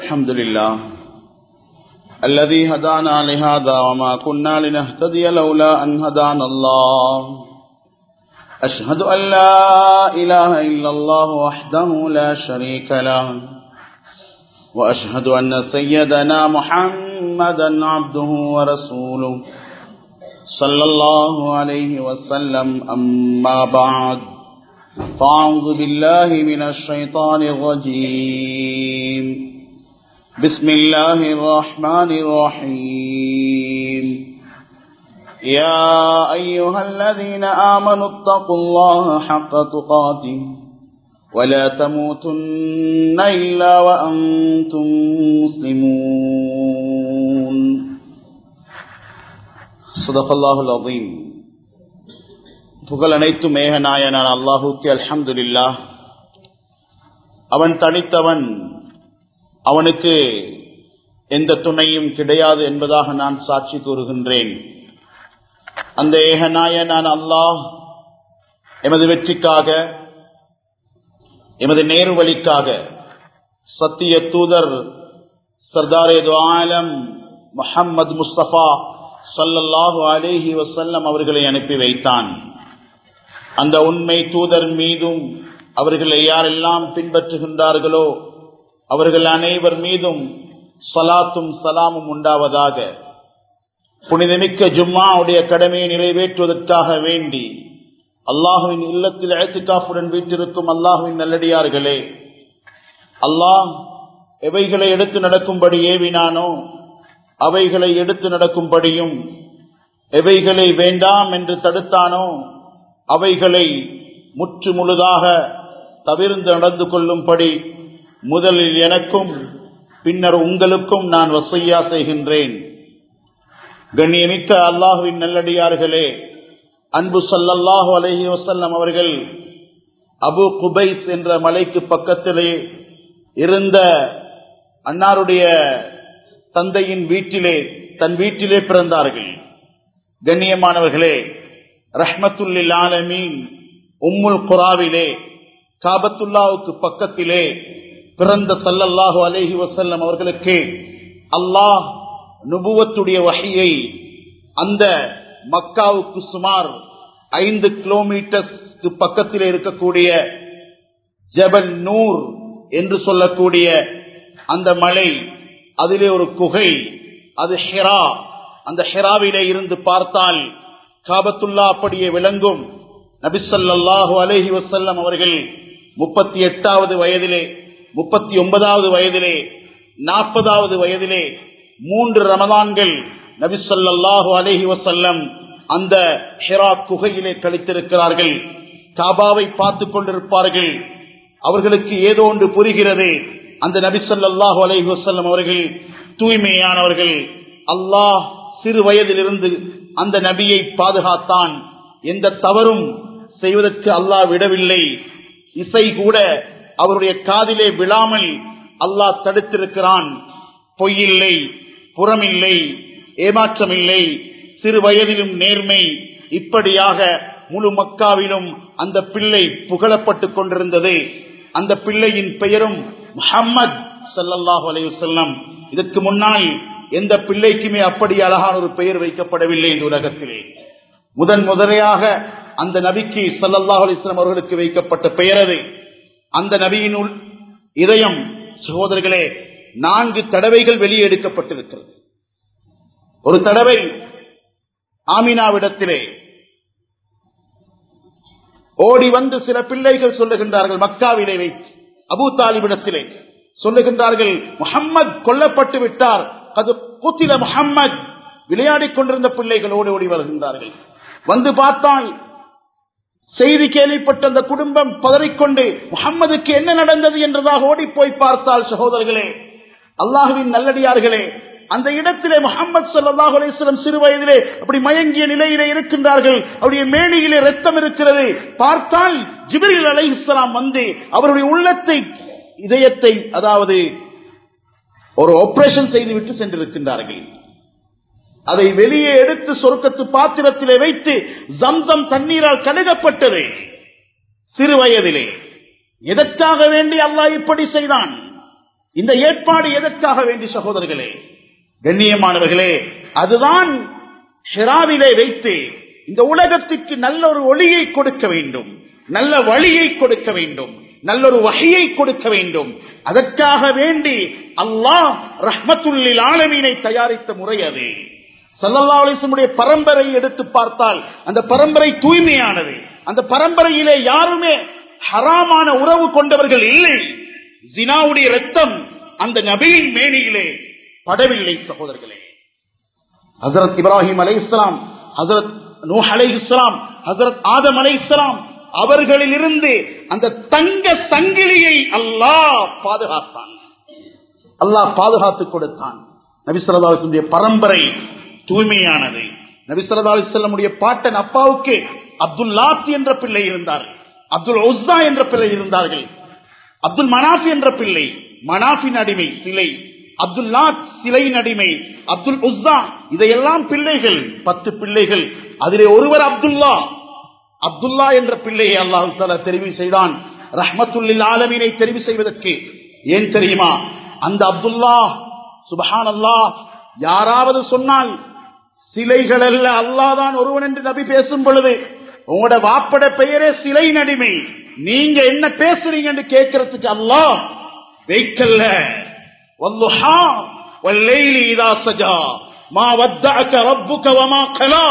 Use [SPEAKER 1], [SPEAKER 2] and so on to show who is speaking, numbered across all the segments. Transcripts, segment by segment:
[SPEAKER 1] الحمد لله الذي هدانا لهذا وما كنا لنهتدي لولا أن هدانا الله أشهد أن لا إله إلا الله وحده لا شريك له وأشهد أن سيدنا محمدا عبده ورسوله صلى الله عليه وسلم أما بعد فأعوذ بالله من الشيطان الرجيم بسم الله الرحمن الرحيم يا أيها الذين آمنوا اتقوا الله حق تقاته ولا تموتن إلا وأنتم مسلمون صدق الله العظيم புகழ் அனைத்து மேகநாயனான் அல்லாஹூக்கு அல்ஹம்துலில்லா அவன் தனித்தவன் அவனுக்கு எந்த துணையும் கிடையாது என்பதாக நான் சாட்சி கூறுகின்றேன் அந்த ஏகநாயனான் அல்லாஹ் எமது வெற்றிக்காக எமது நேரு வழிக்காக சத்திய தூதர் சர்தாரே ஆலம் முஹம்மது முஸ்தபா சல்லல்லாஹு அலேஹி வசல்லம் அவர்களை அனுப்பி வைத்தான் அந்த உண்மை தூதர் மீதும் அவர்களை யாரெல்லாம் பின்பற்றுகின்றார்களோ அவர்கள் அனைவர் மீதும் சலாத்தும் சலாமும் உண்டாவதாக புனிதமிக்க ஜும்மாவுடைய கடமையை நிறைவேற்றுவதற்காக வேண்டி அல்லாஹுவின் இல்லத்தில் அழைத்துக்காப்புடன் வீட்டிருக்கும் அல்லாஹுவின் நல்லடியார்களே அல்லாஹ் எவைகளை எடுத்து நடக்கும்படி ஏவினானோ அவைகளை எடுத்து நடக்கும்படியும் எவைகளை வேண்டாம் என்று தடுத்தானோ அவைகளை முற்று முழுதாக தவிர்ந்து நடந்து கொள்ளும்படி முதலில் எனக்கும் பின்னர் உங்களுக்கும் நான் வசையா செய்கின்றேன் கண்ணியமிக்க அல்லாஹுவின் நல்லடியார்களே அன்பு சல்லல்லாஹு அலஹி வசல்லம் அவர்கள் அபு குபைஸ் என்ற மலைக்கு பக்கத்திலே இருந்த அன்னாருடைய தந்தையின் வீட்டிலே தன் வீட்டிலே பிறந்தார்கள் கண்ணியமானவர்களே ரஹ்மத்துல்லில் ஆலமீன் உம்முல் குராவிலே காபத்துல்லாவுக்கு பக்கத்திலே பிறந்த சல்லல்லாஹு அலேஹி வசல்லம் அவர்களுக்கு அல்லாஹ் நுபுவத்துடைய வகையை அந்த மக்காவுக்கு சுமார் ஐந்து கிலோமீட்டர்ஸ்க்கு பக்கத்தில் இருக்கக்கூடிய ஜபல் நூர் என்று சொல்லக்கூடிய அந்த மலை அதிலே ஒரு குகை அது ஹெரா அந்த ஹெராவிலே இருந்து பார்த்தால் காபத்துல்லா அப்படியே விளங்கும் நபிசல்லாஹு அலஹி வசல்லம் அவர்கள் முப்பத்தி எட்டாவது வயதிலே முப்பத்தி ஒன்பதாவது வயதிலே நாற்பதாவது வயதிலே மூன்று ரமதான்கள் நபிசல்லாஹு அலஹி வசல்லம் அந்த ஹெரா குகையிலே கழித்திருக்கிறார்கள் காபாவை பார்த்து கொண்டிருப்பார்கள் அவர்களுக்கு ஏதோ ஒன்று புரிகிறது அந்த நபிசல்லாஹு அலஹி வசல்லம் அவர்கள் தூய்மையானவர்கள் அல்லாஹ் சிறு வயதிலிருந்து அந்த நபியை பாதுகாத்தான் எந்த தவறும் செய்வதற்கு அல்லாஹ் விடவில்லை இசை கூட அவருடைய காதிலே விழாமல் அல்லாஹ் தடுத்திருக்கிறான் பொய்யில்லை புறமில்லை ஏமாற்றமில்லை சிறு வயதிலும் நேர்மை இப்படியாக முழு மக்காவிலும் அந்த பிள்ளை புகழப்பட்டுக் கொண்டிருந்தது அந்த பிள்ளையின் பெயரும் முஹம்மத் சல்லல்லாஹு அலையுசல்லம் இதற்கு முன்னால் எந்த பிள்ளைக்குமே அப்படி அழகான ஒரு பெயர் வைக்கப்படவில்லை இந்த உலகத்திலே முதன் முதலையாக அந்த நபிக்கு சல்லல்லாஹ் அலிஸ்லாம் அவர்களுக்கு வைக்கப்பட்ட பெயர் அது அந்த நபியினுள் இதயம் சகோதரர்களே நான்கு தடவைகள் வெளியே எடுக்கப்பட்டிருக்கிறது ஒரு தடவை ஆமினாவிடத்திலே ஓடி வந்து சில பிள்ளைகள் சொல்லுகின்றார்கள் மக்காவிலே வைத்து அபு தாலிபிடத்திலே சொல்லுகின்றார்கள் முகம்மது கொல்லப்பட்டு விட்டார் அது குத்தில முகம்மது விளையாடிக் கொண்டிருந்த பிள்ளைகள் ஓடி ஓடி வருகின்றார்கள் வந்து பார்த்தால் செய்தி கேள்விப்பட்ட அந்த குடும்பம் பதறிக்கொண்டு முகம்மதுக்கு என்ன நடந்தது என்றதாக ஓடி போய் பார்த்தால் சகோதரர்களே அல்லாஹுவின் நல்லடியார்களே அந்த இடத்திலே முகமது சல்லாஹ் அலிஸ்லம் சிறு வயதிலே அப்படி மயங்கிய நிலையிலே இருக்கின்றார்கள் அவருடைய மேனியிலே ரத்தம் இருக்கிறது பார்த்தால் ஜிபிரில் அலை இஸ்லாம் வந்து அவருடைய உள்ளத்தை இதயத்தை அதாவது ஒரு ஆபரேஷன் செய்துவிட்டு சென்றிருக்கின்றார்கள் அதை வெளியே எடுத்து சொர்க்கத்து பாத்திரத்திலே வைத்து ஜம்சம் தண்ணீரால் கழுகப்பட்டது சிறு வயதிலே எதற்காக வேண்டி அல்லாஹ் இப்படி செய்தான் இந்த ஏற்பாடு எதற்காக வேண்டி சகோதரர்களே கண்ணியமானவர்களே அதுதான் ஷிராவிலே வைத்து இந்த உலகத்திற்கு நல்ல ஒரு ஒளியை கொடுக்க வேண்டும் நல்ல வழியை கொடுக்க வேண்டும் நல்ல ஒரு வகையை கொடுக்க வேண்டும் அதற்காக வேண்டி அல்லாஹ் ரஹ்மத்துல்லில் ஆலமீனை தயாரித்த முறை அது சல்லல்லா அலிசமுடைய பரம்பரை எடுத்து பார்த்தால் அந்த பரம்பரை தூய்மையானது அந்த பரம்பரையிலே யாருமே ஹராமான உறவு கொண்டவர்கள் இல்லை ஜினாவுடைய ரத்தம் அந்த நபியின் மேனியிலே படவில்லை சகோதரர்களே ஹசரத் இப்ராஹிம் அலை இஸ்லாம் ஹசரத் நூஹ் அலை இஸ்லாம் ஹசரத் ஆதம் அலை இஸ்லாம் அவர்களிலிருந்து அந்த தங்க சங்கிலியை அல்லாஹ் பாதுகாத்தான் அல்லாஹ் பாதுகாத்து கொடுத்தான் நபிசல்லாவுடைய பரம்பரை தூய்மையானது நபிசல்லா அலிசல்லமுடைய பாட்டன் அப்பாவுக்கு அப்துல்லாத் என்ற பிள்ளை இருந்தார் அப்துல் ஒஸ்தா என்ற பிள்ளை இருந்தார்கள் அப்துல் மனாஃப் என்ற பிள்ளை மனாஃபின் அடிமை சிலை அப்துல்லாத் சிலையின் அடிமை அப்துல் உஸ்தா இதையெல்லாம் பிள்ளைகள் பத்து பிள்ளைகள் அதிலே ஒருவர் அப்துல்லா அப்துல்லா என்ற பிள்ளையை அல்லாஹு தாலா தெரிவு செய்தான் ரஹ்மத்துல்லில் ஆலமீனை தெரிவு செய்வதற்கு ஏன் தெரியுமா அந்த அப்துல்லா சுபஹான் அல்லா யாராவது சொன்னால் சிலைகள் அல்ல அல்லாதான் ஒருவன் என்று நபி பேசும் பொழுது உங்களோட வாப்பட பெயரே சிலை நடிமை நீங்க என்ன பேசுறீங்க என்று கேட்கறதுக்கு அல்லாஹ் வைக்கல்ல والضحى والليل إذا سجى ما ودعك ربك وما قلى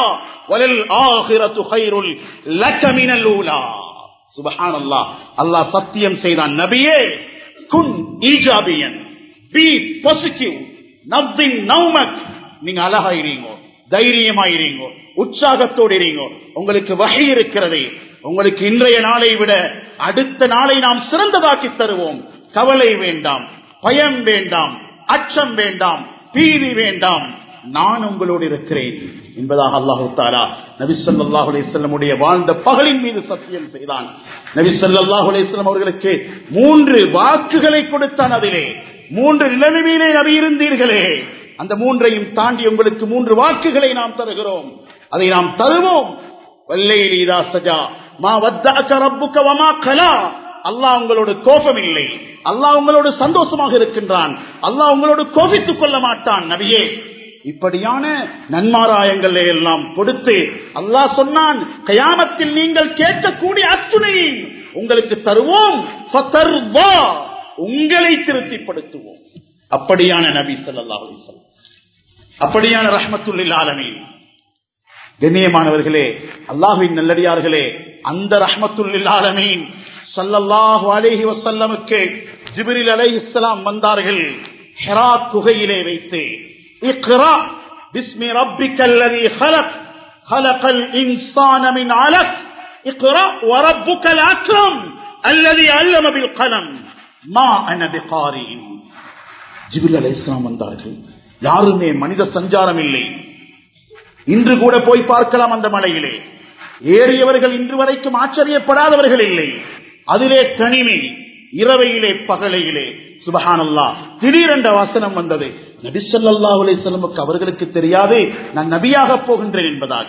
[SPEAKER 1] وللآخرة خير لك من الأولى سبحان الله الله சத்தியம் செய்தான் நபியே குன் ஈஜாபியன் பி பாசிட்டிவ் நவ்வின் நவ்மக் நீங்க அழகாயிருங்க தைரியமாயிருங்க உற்சாகத்தோடு இருங்க உங்களுக்கு வகை இருக்கிறது உங்களுக்கு இன்றைய நாளை விட அடுத்த நாளை நாம் சிறந்ததாக்கி தருவோம் கவலை வேண்டாம் பயம் வேண்டாம் அச்சம் வேண்டாம் பீதி வேண்டாம் நான் உங்களோடு இருக்கிறேன் என்பதாக அல்லாஹு தாரா நபிசல்லாஹு அலிஸ்லமுடைய வாழ்ந்த பகலின் மீது சத்தியம் செய்தான் நபிசல்லாஹு அலிஸ்லாம் அவர்களுக்கு மூன்று வாக்குகளை கொடுத்தான் அதிலே மூன்று நிலைமையிலே நபி இருந்தீர்களே அந்த மூன்றையும் தாண்டி உங்களுக்கு மூன்று வாக்குகளை நாம் தருகிறோம் அதை நாம் தருவோம் வல்லையிலா சஜா மா வத்தாக்க ரப்புக்க வமா கலா அல்லாஹ் உங்களோடு கோபம் இல்லை அல்லாஹ் உங்களோடு சந்தோஷமாக இருக்கின்றான் அல்லாஹ் உங்களோடு கோபித்துக் கொள்ள மாட்டான் நபியே இப்படியான நன்மாராயங்களை எல்லாம் கொடுத்து அல்லாஹ் சொன்னான் கயாமத்தில் நீங்கள் கேட்கக்கூடிய அத்துணை உங்களுக்கு தருவோம் உங்களை திருப்திப்படுத்துவோம் அப்படியான நபி சொல்லா அப்படியான ரஹமத்துல்லில் ஆலமீன் கண்ணியமானவர்களே அல்லாஹுவின் நல்லடியார்களே அந்த ரஹமத்துல்லில் ஆலமீன் சல்லல்லாஹு அலேஹி வசல்லமுக்கு ஜிபிரில் அலை இஸ்லாம் வந்தார்கள் ஹெரா குகையிலே வைத்து இக்ரா பிஸ்மி ரப்பிக்கல்லதி خلق خلق الإنسان من علق اقرأ وربك الأكرم الذي علم بالقلم ما أنا بقارئ ஜிபில் அலை இஸ்லாம் வந்தார்கள் யாருமே மனித சஞ்சாரம் இல்லை இன்று கூட போய் பார்க்கலாம் அந்த மலையிலே ஏறியவர்கள் இன்று வரைக்கும் ஆச்சரியப்படாதவர்கள் இல்லை அதிலே தனிமை இரவையிலே பகலையிலே சுபஹானல்லா திடீரென்ற வாசனம் வந்தது நபி சொல்லா அலிசல்லமுக்கு அவர்களுக்கு தெரியாது நான் நபியாக போகின்றேன் என்பதாக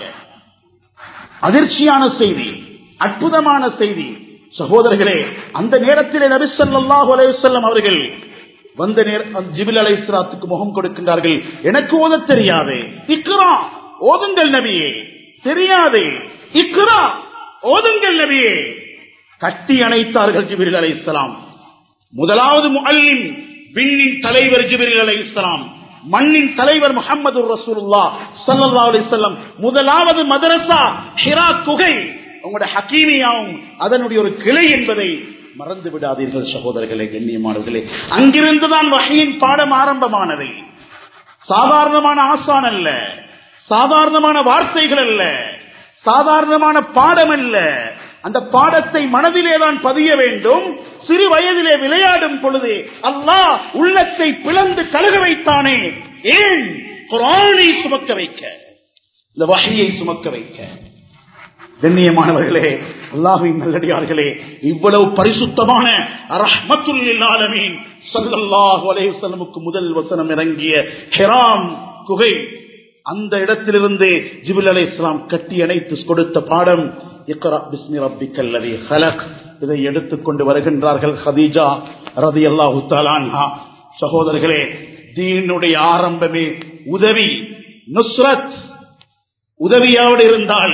[SPEAKER 1] அதிர்ச்சியான செய்தி அற்புதமான செய்தி சகோதரர்களே அந்த நேரத்திலே நபி சொல்லாஹு அலையுசல்லம் அவர்கள் வந்த நேரம் ஜிபில் அலை இஸ்லாத்துக்கு முகம் கொடுக்கின்றார்கள் எனக்கு ஓத தெரியாது இக்ரா ஓதுங்கள் நபியே தெரியாது இக்ரா ஓதுங்கள் நபியே கட்டி அணைத்தார்கள் ஜிபிரில் அலை இஸ்லாம் முதலாவது முல்லிம் விண்ணின் தலைவர் ஜிபிரில் அலை இஸ்லாம் மண்ணின் தலைவர் முகமது ரசூல்லா சல்லா அலிசல்லம் முதலாவது மதரசா ஹிரா குகை உங்களுடைய ஹக்கீமியாவும் அதனுடைய ஒரு கிளை என்பதை மறந்து விடாதீர்கள் சகோதரர்களே கண்ணியமானவர்களே அங்கிருந்துதான் வகையின் பாடம் ஆரம்பமானது சாதாரணமான ஆசான் அல்ல சாதாரணமான வார்த்தைகள் அல்ல சாதாரணமான பாடம் அல்ல அந்த பாடத்தை மனதிலே தான் பதிய வேண்டும் சிறு வயதிலே விளையாடும் பொழுது அல்லாஹ் உள்ளத்தை பிளந்து கழுக வைத்தானே ஏன் குரானை சுமக்க வைக்க இந்த வகையை சுமக்க வைக்க கண்ணியமானவர்களே அல்லாஹின் நல்லடியார்களே இவ்வளவு பரிசுத்தமான ரஹ்மத்துல்லாலமீன் சல்லல்லாஹு அலைஹி வஸல்லமுக்கு முதல் வசனம் இறங்கிய ஹெராம் குகை அந்த இடத்திலிருந்து ஜிபில் அலை இஸ்லாம் கட்டி அணைத்து கொடுத்த பாடம் இக்ரா பிஸ்மி ரப்பிக்கல் லதி ஹலக் இதை எடுத்துக்கொண்டு வருகின்றார்கள் ஹதீஜா ரதி அல்லாஹு தலான்ஹா சகோதரர்களே தீனுடைய ஆரம்பமே உதவி நுஸ்ரத் உதவியோடு இருந்தால்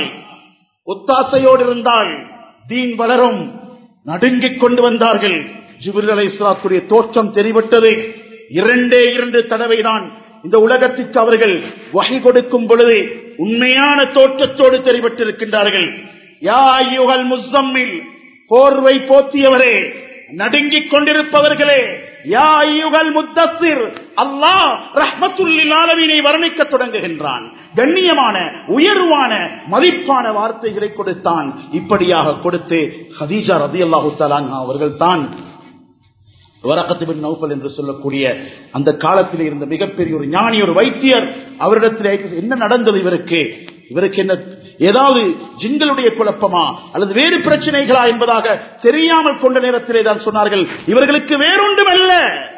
[SPEAKER 1] ஒத்தாசையோடு இருந்தால் தீன் வளரும் நடுங்கிக் கொண்டு வந்தார்கள் ஜிபிர் அலை இஸ்லாத்துடைய தோற்றம் தெரிவிட்டது இரண்டே இரண்டு தடவைதான் இந்த உலகத்திற்கு அவர்கள் வகை கொடுக்கும் பொழுது உண்மையான தோற்றத்தோடு தெரிவிட்டிருக்கின்றார்கள் யா ஐயுகல் முஸ்தம்மில் போர்வை போத்தியவரே நடுங்கிக் கொண்டிருப்பவர்களே யா ஐயுகல் முத்தசிர் அல்லாஹ் ரஹ்மத்துல்லில் ஆலமீனை வர்ணிக்க தொடங்குகின்றான் கண்ணியமான உயர்வான மதிப்பான வார்த்தைகளை கொடுத்தான் இப்படியாக கொடுத்து ஹதீஜா ரதி அல்லாஹு அவர்கள் தான் வரக்கத்துபின் நௌஃபல் என்று சொல்லக்கூடிய அந்த காலத்தில் இருந்த மிகப்பெரிய ஒரு ஞானி ஒரு வைத்தியர் அவரிடத்தில் என்ன நடந்தது இவருக்கு இவருக்கு என்ன ஏதாவது ஜிங்களுடைய குழப்பமா அல்லது வேறு பிரச்சனைகளா என்பதாக தெரியாமல் கொண்ட நேரத்திலே தான் சொன்னார்கள் இவர்களுக்கு வேறொன்றுமல்ல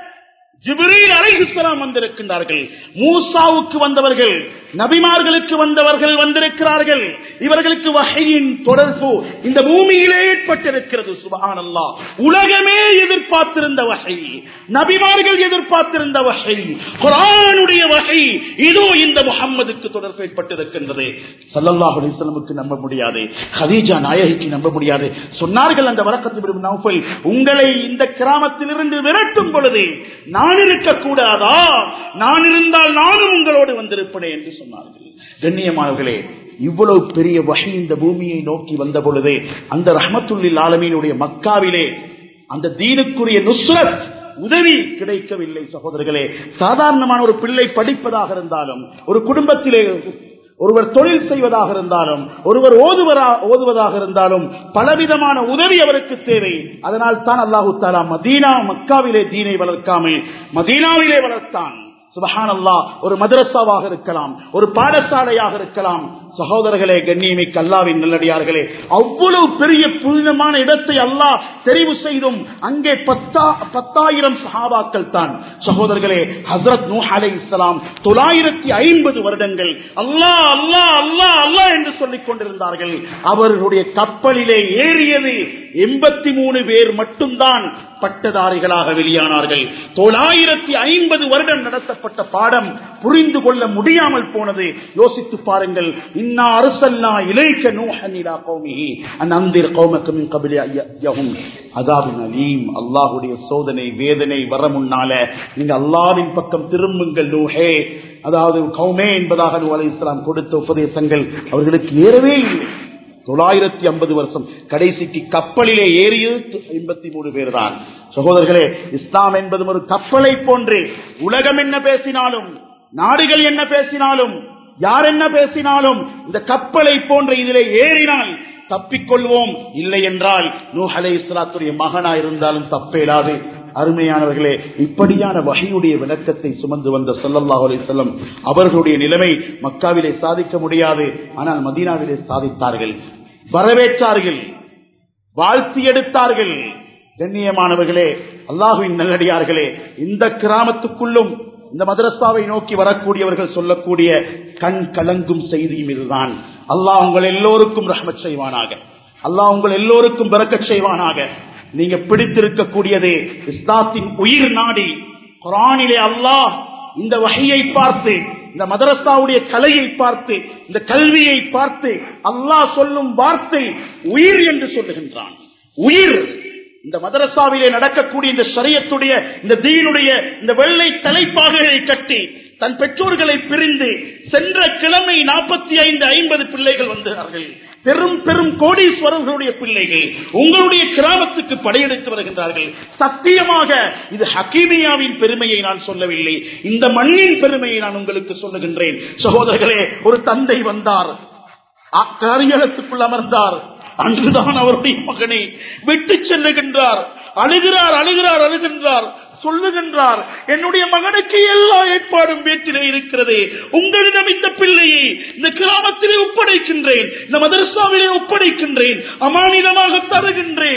[SPEAKER 1] ஜிப்ரீல் அலைஹிஸ்ஸலாம் வந்திருக்கின்றார்கள் மூசாவுக்கு வந்தவர்கள் நபிமார்களுக்கு வந்தவர்கள் வந்திருக்கிறார்கள் இவர்களுக்கு வகையின் தொடர்பு இந்த பூமியிலே ஏற்பட்டிருக்கிறது சுபஹானல்லா உலகமே எதிர்பார்த்திருந்த வகை நபிமார்கள் எதிர்பார்த்திருந்த வகை குரானுடைய வகை இதோ இந்த முகம்மதுக்கு தொடர்பு ஏற்பட்டிருக்கின்றது சல்லல்லாஹு அலைஹி வஸல்லமுக்கு நம்ப முடியாது ஹதீஜா நாயகிக்கு நம்ப முடியாது சொன்னார்கள் அந்த வரக்கத்து நௌஃபல் உங்களை இந்த கிராமத்திலிருந்து விரட்டும் பொழுது நான் இருக்கக்கூடாதா நான் இருந்தால் நானும் உங்களோடு வந்திருப்பேன் என்று சொன்னார்கள் கண்ணியமானவர்களே இவ்வளவு பெரிய வகை இந்த பூமியை நோக்கி வந்த பொழுது அந்த ரஹமத்துல்லில் ஆலமீனுடைய மக்காவிலே அந்த தீனுக்குரிய நுஸ்ரத் உதவி கிடைக்கவில்லை சகோதரர்களே சாதாரணமான ஒரு பிள்ளை படிப்பதாக இருந்தாலும் ஒரு குடும்பத்திலே ஒருவர் தொழில் செய்வதாக இருந்தாலும் ஒருவர் ஓதுவரா ஓதுவதாக இருந்தாலும் பலவிதமான உதவி அவருக்கு தேவை அதனால் தான் அல்லாஹு தாலா மதீனா மக்காவிலே தீனை வளர்க்காமல் மதீனாவிலே வளர்த்தான் சுபஹான் அல்லா ஒரு மதரசாவாக இருக்கலாம் ஒரு பாடசாலையாக இருக்கலாம் சகோதரர்களே கண்ணியமிக்க அல்லாவின் நல்லடியார்களே அவ்வளவு பெரிய புனிதமான இடத்தை அல்லாஹ் தெரிவு செய்தும் அங்கே பத்தா பத்தாயிரம் சஹாபாக்கள் தான் சகோதரர்களே ஹசரத் நூ அலை இஸ்லாம் தொள்ளாயிரத்தி ஐம்பது வருடங்கள் அல்லாஹ் அல்லாஹ் அல்லாஹ் அல்லாஹ் என்று சொல்லிக் கொண்டிருந்தார்கள் அவர்களுடைய கப்பலிலே ஏறியது எண்பத்தி மூணு பேர் மட்டும்தான் பட்டதாரிகளாக வெளியானார்கள் தொள்ளாயிரத்தி ஐம்பது வருடம் நடத்தப்பட்ட பாடம் புரிந்து கொள்ள முடியாமல் போனது யோசித்து பாருங்கள் இன்னா அரசல்லா இலைக்க நூஹனிலா கௌமிஹி அந்நந்திர் கௌமக்கமின் கபிலி ஐயஹும் அதாபின் அலீம் அல்லாஹுடைய சோதனை வேதனை வர முன்னால நீங்க அல்லாவின் பக்கம் திரும்புங்கள் நூஹே அதாவது கௌமே என்பதாக நூ அலை இஸ்லாம் கொடுத்த உபதேசங்கள் அவர்களுக்கு ஏறவே இல்லை தொள்ளாயிரத்தி ஐம்பது வருஷம் கடைசிக்கு கப்பலிலே ஏறியது எண்பத்தி மூணு பேர் தான் சகோதரர்களே இஸ்லாம் என்பதும் ஒரு கப்பலை போன்று உலகம் என்ன பேசினாலும் நாடுகள் என்ன பேசினாலும் யார் என்ன பேசினாலும் இந்த கப்பலை போன்ற இதிலே ஏறினால் தப்பிக்கொள்வோம் இல்லை என்றால் நூ அலை இஸ்லாத்துடைய மகனா இருந்தாலும் தப்பேலாது அருமையானவர்களே இப்படியான வகையுடைய விளக்கத்தை சுமந்து வந்த சொல்லல்லாஹ் அலிசல்லம் அவர்களுடைய நிலைமை மக்காவிலே சாதிக்க முடியாது ஆனால் மதீனாவிலே சாதித்தார்கள் வரவேற்றார்கள் வாழ்த்தி எடுத்தார்கள் கண்ணியமானவர்களே அல்லாஹுவின் நல்லடியார்களே இந்த கிராமத்துக்குள்ளும் இந்த மதரசாவை நோக்கி வரக்கூடியவர்கள் சொல்லக்கூடிய கண் கலங்கும் செய்தியும் இதுதான் அல்லாஹ் உங்கள் எல்லோருக்கும் ரஹமத் செய்வானாக அல்லாஹ் உங்கள் எல்லோருக்கும் பிறக்கச் செய்வானாக நீங்க பிடித்திருக்கக்கூடியது இஸ்லாத்தின் உயிர் நாடி குரானிலே அல்லாஹ் இந்த வகையை பார்த்து இந்த மதரசாவுடைய கலையை பார்த்து இந்த கல்வியை பார்த்து அல்லாஹ் சொல்லும் வார்த்தை உயிர் என்று சொல்லுகின்றான் உயிர் இந்த மதரசாவிலே நடக்கக்கூடிய இந்த சரியத்துடைய இந்த தீனுடைய இந்த வெள்ளை தலைப்பாகைகளை கட்டி தன் பெற்றோர்களை பிரிந்து சென்ற கிழமை நாற்பத்தி ஐந்து ஐம்பது பிள்ளைகள் வந்தார்கள் பெரும் பெரும் கோடீஸ்வரர்களுடைய பிள்ளைகள் உங்களுடைய கிராமத்துக்கு படையெடுத்து வருகின்றார்கள் சத்தியமாக இது ஹக்கீமியாவின் பெருமையை நான் சொல்லவில்லை இந்த மண்ணின் பெருமையை நான் உங்களுக்கு சொல்லுகின்றேன் சகோதரர்களே ஒரு தந்தை வந்தார் காரியத்துக்குள் அமர்ந்தார் அன்றுதான் அவருடைய மகனை விட்டு செல்லுகின்றார் அழுகிறார் அழுகிறார் அழுகின்றார் சொல்லுகின்றார் என்னுடைய மகனுக்கு எல்லா ஏற்பாடும் வீட்டிலே இருக்கிறது உங்களிடம் இந்த பிள்ளையை இந்த கிராமத்திலே ஒப்படைக்கின்றேன் இந்த மதரசாவிலே ஒப்படைக்கின்றேன் அமானிதமாக தருகின்றேன்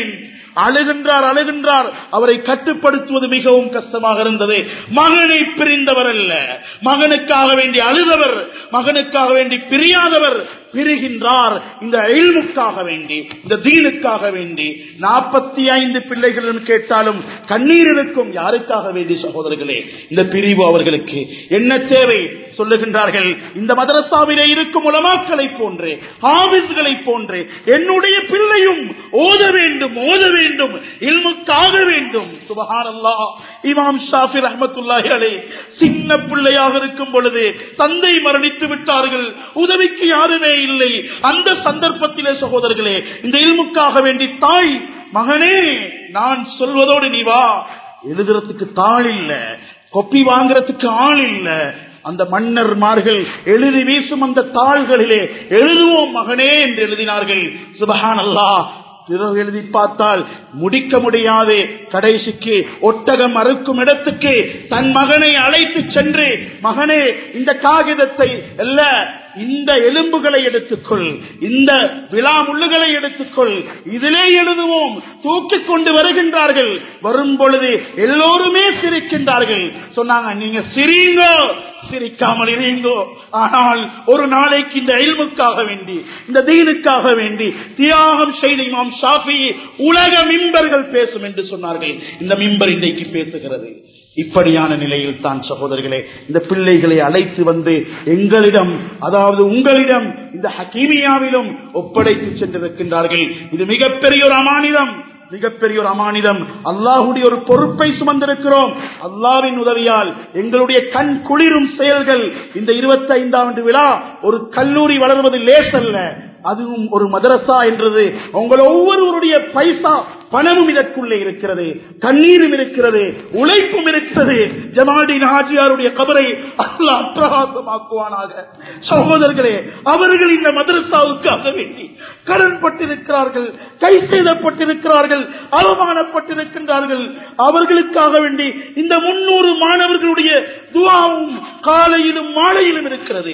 [SPEAKER 1] அழுகின்றார் அழுகின்றார் அவரை கட்டுப்படுத்துவது மிகவும் கஷ்டமாக இருந்தது மகனை பிரிந்தவர் அல்ல மகனுக்காக வேண்டி அழுதவர் மகனுக்காக வேண்டி பிரியாதவர் பிரிகின்றார் இந்த எல்முக்காக வேண்டி இந்த தீனுக்காக வேண்டி நாற்பத்தி ஐந்து பிள்ளைகளிடம் கேட்டாலும் கண்ணீர் இருக்கும் யாருக்காக வேண்டி சகோதரர்களே இந்த பிரிவு அவர்களுக்கு என்ன தேவை சொல்லுகின்றார்கள் இந்த மதரசாவிலே இருக்கும் உலமாக்களை போன்று ஆபிஸ்களை போன்று என்னுடைய பிள்ளையும் ஓத வேண்டும் ஓத வேண்டும் இல்முக்காக வேண்டும் சுபஹானல்லா இமாம் ஷாஃபி ரஹமத்துல்லாஹி அலை சின்ன பிள்ளையாக இருக்கும் பொழுது தந்தை மரணித்து விட்டார்கள் உதவிக்கு யாருமே இல்லை அந்த சந்தர்ப்பத்திலே சகோதரர்களே இந்த இல்முக்காக வேண்டி தாய் மகனே நான் சொல்வதோடு நீ வா எழுதுறதுக்கு தாள் இல்ல கொப்பி வாங்குறதுக்கு ஆள் இல்ல அந்த மன்னர்மார்கள் எழுதி வீசும் அந்த தாள்களிலே எழுதுவோம் மகனே என்று எழுதினார்கள் சுபஹான் அல்லா பிறகு எழுதி பார்த்தால் முடிக்க முடியாது கடைசிக்கு ஒட்டகம் அறுக்கும் இடத்துக்கு தன் மகனை அழைத்து சென்று மகனே இந்த காகிதத்தை அல்ல இந்த எலும்புகளை எடுத்துக்கொள் இந்த விழா முள்ளுகளை எடுத்துக்கொள் இதிலே எழுதுவோம் தூக்கி கொண்டு வருகின்றார்கள் வரும் பொழுது எல்லோருமே சிரிக்கின்றார்கள் சொன்னாங்க நீங்க சிரிங்கோ சிரிக்காமல் இருங்கோ ஆனால் ஒரு நாளைக்கு இந்த எல்முக்காக வேண்டி இந்த தீனுக்காக வேண்டி தியாகம் செய்த இமாம் ஷாஃபி உலக மிம்பர்கள் பேசும் என்று சொன்னார்கள் இந்த மிம்பர் இன்றைக்கு பேசுகிறது இப்படியான நிலையில் தான் சகோதரர்களே இந்த பிள்ளைகளை அழைத்து வந்து எங்களிடம் அதாவது உங்களிடம் இந்த ஹக்கீமியாவிலும் ஒப்படைத்து சென்றிருக்கின்றார்கள் இது மிகப்பெரிய ஒரு அமானிதம் மிகப்பெரிய ஒரு அமானிதம் அல்லாஹுடைய ஒரு பொறுப்பை சுமந்திருக்கிறோம் அல்லாவின் உதவியால் எங்களுடைய கண் குளிரும் செயல்கள் இந்த இருபத்தி ஐந்தாண்டு விழா ஒரு கல்லூரி வளர்வது லேசல்ல அதுவும் ஒரு மதரசா என்றது உங்கள் ஒவ்வொருவருடைய பைசா பணமும் இதற்குள்ளே இருக்கிறது கண்ணீரும் இருக்கிறது உழைப்பும் இருக்கிறது ஜமாடின் ஹாஜியாருடைய கபரை அல்லாஹ் பிரகாசமாக்குவானாக சகோதரர்களே அவர்கள் இந்த மதரசாவுக்காக வேண்டி கடன் பட்டிருக்கிறார்கள் கை செய்தப்பட்டிருக்கிறார்கள் அவமானப்பட்டிருக்கின்றார்கள் அவர்களுக்காக வேண்டி இந்த முன்னூறு மாணவர்களுடைய துவாவும் காலையிலும் மாலையிலும் இருக்கிறது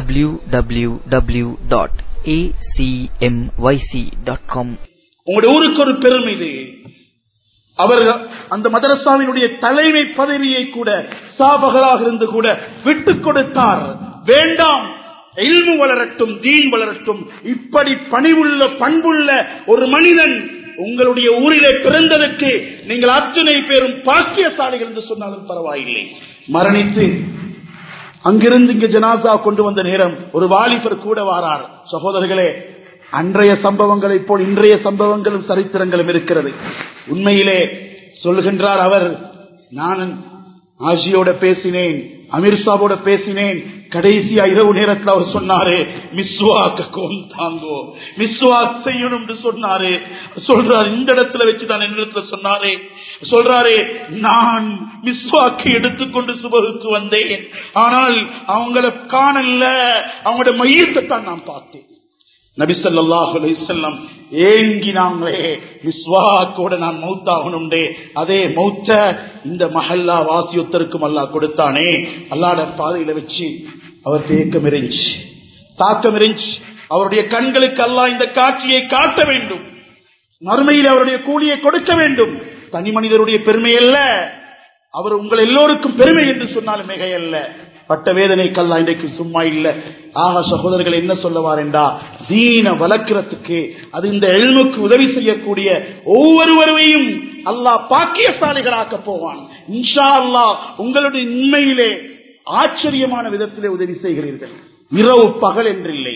[SPEAKER 2] www.acmyc.com
[SPEAKER 1] உங்களுடைய ஊருக்கு ஒரு பெருமை இது அவர்கள் அந்த மதரசாவினுடைய தலைமை பதவியை கூட சாபகராக இருந்து கூட விட்டுக் கொடுத்தார் வேண்டாம் இல்மு வளரட்டும் தீன் வளரட்டும் இப்படி பணிவுள்ள பண்புள்ள ஒரு மனிதன் உங்களுடைய ஊரிலே பிறந்ததற்கு நீங்கள் அத்தனை பேரும் பாக்கியசாலிகள் என்று சொன்னாலும் பரவாயில்லை மரணித்து அங்கிருந்து இங்கு ஜனாசா கொண்டு வந்த நேரம் ஒரு வாலிபர் கூட வாரார் சகோதரர்களே அன்றைய சம்பவங்களை போல் இன்றைய சம்பவங்களும் சரித்திரங்களும் இருக்கிறது உண்மையிலே சொல்கின்றார் அவர் நான் ஆசியோட பேசினேன் அமீர்சாவோட பேசினேன் கடைசியா இரவு நேரத்தில் அவர் சொன்னாரு மிஸ்வாக்க கோம் தாங்கோ மிஸ்வாக் செய்யணும் சொன்னாரு சொல்றாரு இந்த இடத்துல வச்சுதான் என்னிடத்துல சொன்னாரு சொல்றாரு நான் மிஸ்வாக்கு எடுத்துக்கொண்டு சுபகுக்கு வந்தேன் ஆனால் அவங்கள காணல அவங்களோட மையத்தை தான் நான் பார்த்தேன் நபிசல்லாஹு அலையம் ஏங்கினாங்களே மிஸ்வாக்கோட நான் மௌத்தாகணுண்டே அதே மௌத்த இந்த மஹல்லா வாசியொத்தருக்கும் அல்லா கொடுத்தானே அல்லாட பாதையில வச்சு அவர் தேக்கம் இருந்துச்சு தாக்கம் இருந்துச்சு அவருடைய கண்களுக்கு அல்லா இந்த காட்சியை காட்ட வேண்டும் மறுமையில் அவருடைய கூலியை கொடுக்க வேண்டும் தனி மனிதருடைய பெருமை அல்ல அவர் உங்கள் எல்லோருக்கும் பெருமை என்று சொன்னாலும் மிகையல்ல பட்ட வேதனை கல்லா இன்றைக்கு சும்மா இல்ல ஆக சகோதரர்கள் என்ன சொல்லவார் என்றா தீன வளர்க்கிறதுக்கு அது இந்த எழுமுக்கு உதவி செய்யக்கூடிய ஒவ்வொருவரையும் அல்லாஹ் பாக்கியசாலிகளாக்க போவான் இன்ஷா அல்லாஹ் உங்களுடைய உண்மையிலே ஆச்சரியமான விதத்திலே உதவி செய்கிறீர்கள் இரவு பகல் என்றில்லை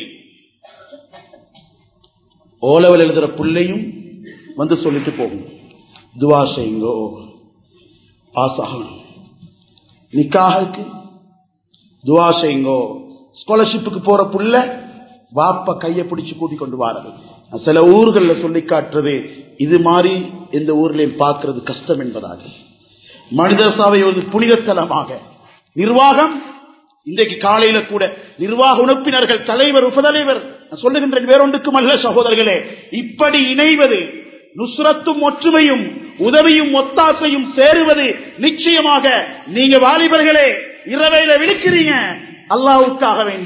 [SPEAKER 1] ஓலவல் எழுதுற பிள்ளையும் வந்து சொல்லிட்டு போகும் துவா செய்யுங்கோ பாஸ் ஆகணும் நிக்காக துவா செய்யுங்கோ ஸ்காலர்ஷிப்புக்கு போற புள்ள வாப்ப கைய பிடிச்சு கூட்டி கொண்டு வாரது சில ஊர்கள்ல சொல்லி காட்டுறது இது மாதிரி எந்த ஊர்லயும் பார்க்கிறது கஷ்டம் என்பதாக மனிதசாவை ஒரு புனிதத்தலமாக நிர்வாகம் இன்றைக்கு காலையில கூட நிர்வாக உறுப்பினர்கள் தலைவர் உபதலைவர் நான் சொல்லுகின்றேன் வேறொன்றுக்கும் அல்ல சகோதரர்களே இப்படி இணைவது நுஸ்ரத்தும் ஒற்றுமையும் உதவியும் ஒத்தாசையும் சேருவது நிச்சயமாக நீங்க வாலிபர்களே இரவையில விழிக்கிறீங்க அல்லாவுக்காக வேண்டி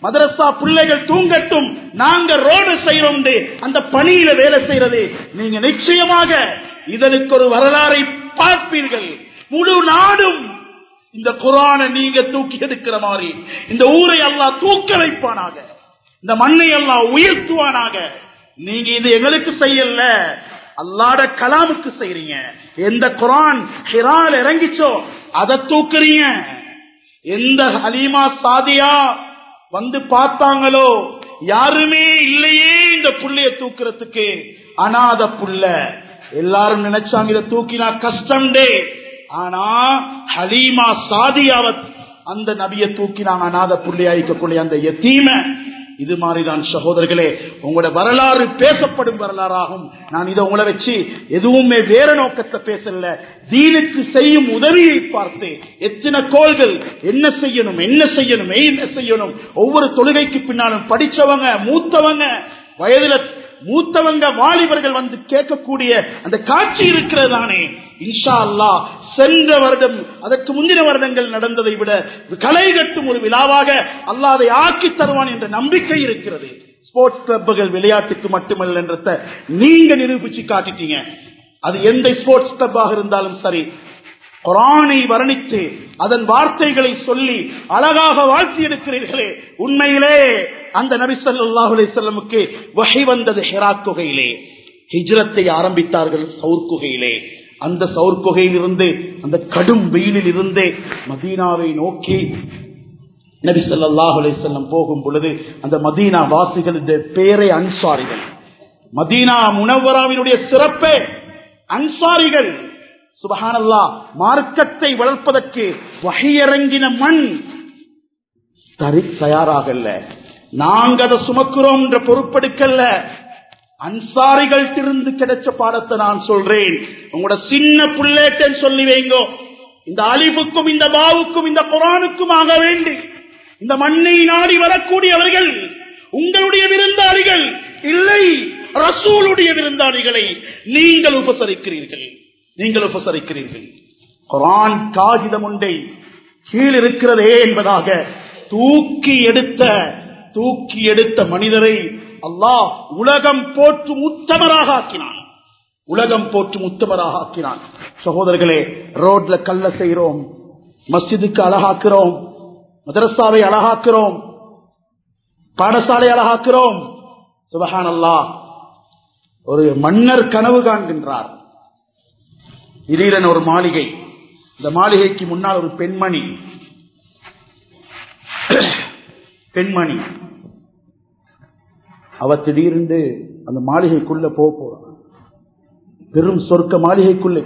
[SPEAKER 1] மதரசா பிள்ளைகள் தூங்கட்டும் நாங்க ரோடு செய்யறோம் அந்த பணியில வேலை செய்யறது நீங்க நிச்சயமாக இதற்கு ஒரு வரலாறை பார்ப்பீர்கள் முழு நாடும் இந்த குரானை நீங்க தூக்கி எடுக்கிற மாதிரி இந்த ஊரை எல்லாம் தூக்க வைப்பானாக இந்த மண்ணை எல்லாம் உயர்த்துவானாக நீங்க இது எங்களுக்கு செய்யல அல்லாட கலாமுக்கு செய்றீங்க எந்த குரான் ஹிரால் இறங்கிச்சோ அதை தூக்குறீங்க எந்த ஹலீமா சாதியா வந்து பார்த்தாங்களோ யாருமே இல்லையே இந்த புள்ளைய தூக்குறதுக்கு அனாத புள்ள எல்லாரும் நினைச்சாங்க இதை தூக்கினா கஷ்டம் டே ஆனா ஹலீமா சாதியாவத் அந்த நபியை தூக்கினாங்க அநாத புள்ளையா இருக்கக்கூடிய அந்த எத்தீம இது மாதிரிதான் சகோதரர்களே உங்களோட வரலாறு பேசப்படும் வரலாறாகும் நான் இதை உங்களை வச்சு எதுவுமே வேற நோக்கத்தை பேசல தீனுக்கு செய்யும் உதவியை பார்த்து எத்தனை கோள்கள் என்ன செய்யணும் என்ன செய்யணும் என்ன செய்யணும் ஒவ்வொரு தொழுகைக்கு பின்னாலும் படிச்சவங்க மூத்தவங்க வயதுல மூத்தவங்க வாலிபர்கள் வந்து கேட்கக்கூடிய அந்த காட்சி இருக்கிறது தானே இன்ஷா அல்லா சென்ற வருடம் அதற்கு முந்தின வருடங்கள் நடந்ததை விட களை கட்டும் ஒரு விழாவாக அல்லா அதை ஆக்கி தருவான் என்ற நம்பிக்கை இருக்கிறது ஸ்போர்ட்ஸ் கிளப்புகள் விளையாட்டுக்கு மட்டுமல்ல என்றத நீங்க நிரூபிச்சு காட்டிட்டீங்க அது எந்த ஸ்போர்ட்ஸ் கிளப்பாக இருந்தாலும் சரி குரானை வர்ணித்து அதன் வார்த்தைகளை சொல்லி அழகாக வாழ்த்தி எடுக்கிறீர்களே உண்மையிலே அந்த நபி ஸல்லல்லாஹு அலைஹி வஸல்லமுக்கு வஹி வந்தது ஹிரா குகையிலே ஹிஜ்ரத்தை ஆரம்பித்தார்கள் சவுர் குகையிலே அந்த சவுர் குகையிலிருந்து அந்த கடும் வெயிலில் இருந்து மதீனாவை நோக்கி நபி ஸல்லல்லாஹு அலைஹி வஸல்லம் போகும் பொழுது அந்த மதீனா வாசிகளுடைய பேரை அன்சாரிகள் மதீனா முனவராவினுடைய சிறப்பே அன்சாரிகள் சுபஹானல்லா மார்க்கத்தை வளர்ப்பதற்கு வகையிறங்கின மண் தரி தயாராகல நாங்க அதை சுமக்கிறோம் என்ற பொறுப்பெடுக்கல்ல அன்சாரிகள் திருந்து கிடைச்ச பாடத்தை நான் சொல்றேன் உங்களோட சின்ன புள்ளேட்டன் சொல்லி வைங்கோ இந்த அலிபுக்கும் இந்த பாவுக்கும் இந்த குரானுக்கும் ஆக வேண்டி இந்த மண்ணை நாடி வரக்கூடியவர்கள் உங்களுடைய விருந்தாளிகள் இல்லை ரசூலுடைய விருந்தாளிகளை நீங்கள் உபசரிக்கிறீர்கள் நீங்கள் உபசரிக்கிறீர்கள் குரான் காகிதம் உண்டை கீழ் இருக்கிறதே என்பதாக தூக்கி எடுத்த தூக்கி எடுத்த மனிதரை அல்லாஹ் உலகம் போற்றும் உத்தமராக ஆக்கினான் உலகம் போற்றும் உத்தமராக ஆக்கினான் சகோதரர்களே ரோட்ல கல்ல செய்கிறோம் மஸ்ஜிதுக்கு அழகாக்குறோம் மதரசாவை அழகாக்குறோம் பாடசாலை அழகாக்குறோம் சுபஹான் அல்லாஹ் ஒரு மன்னர் கனவு காண்கின்றார் திடீரென ஒரு மாளிகை இந்த மாளிகைக்கு முன்னால் ஒரு பெண்மணி பெண்மணி அவ திடீரென்று அந்த மாளிகைக்குள்ள போக போறான் பெரும் சொர்க்க மாளிகைக்குள்ளே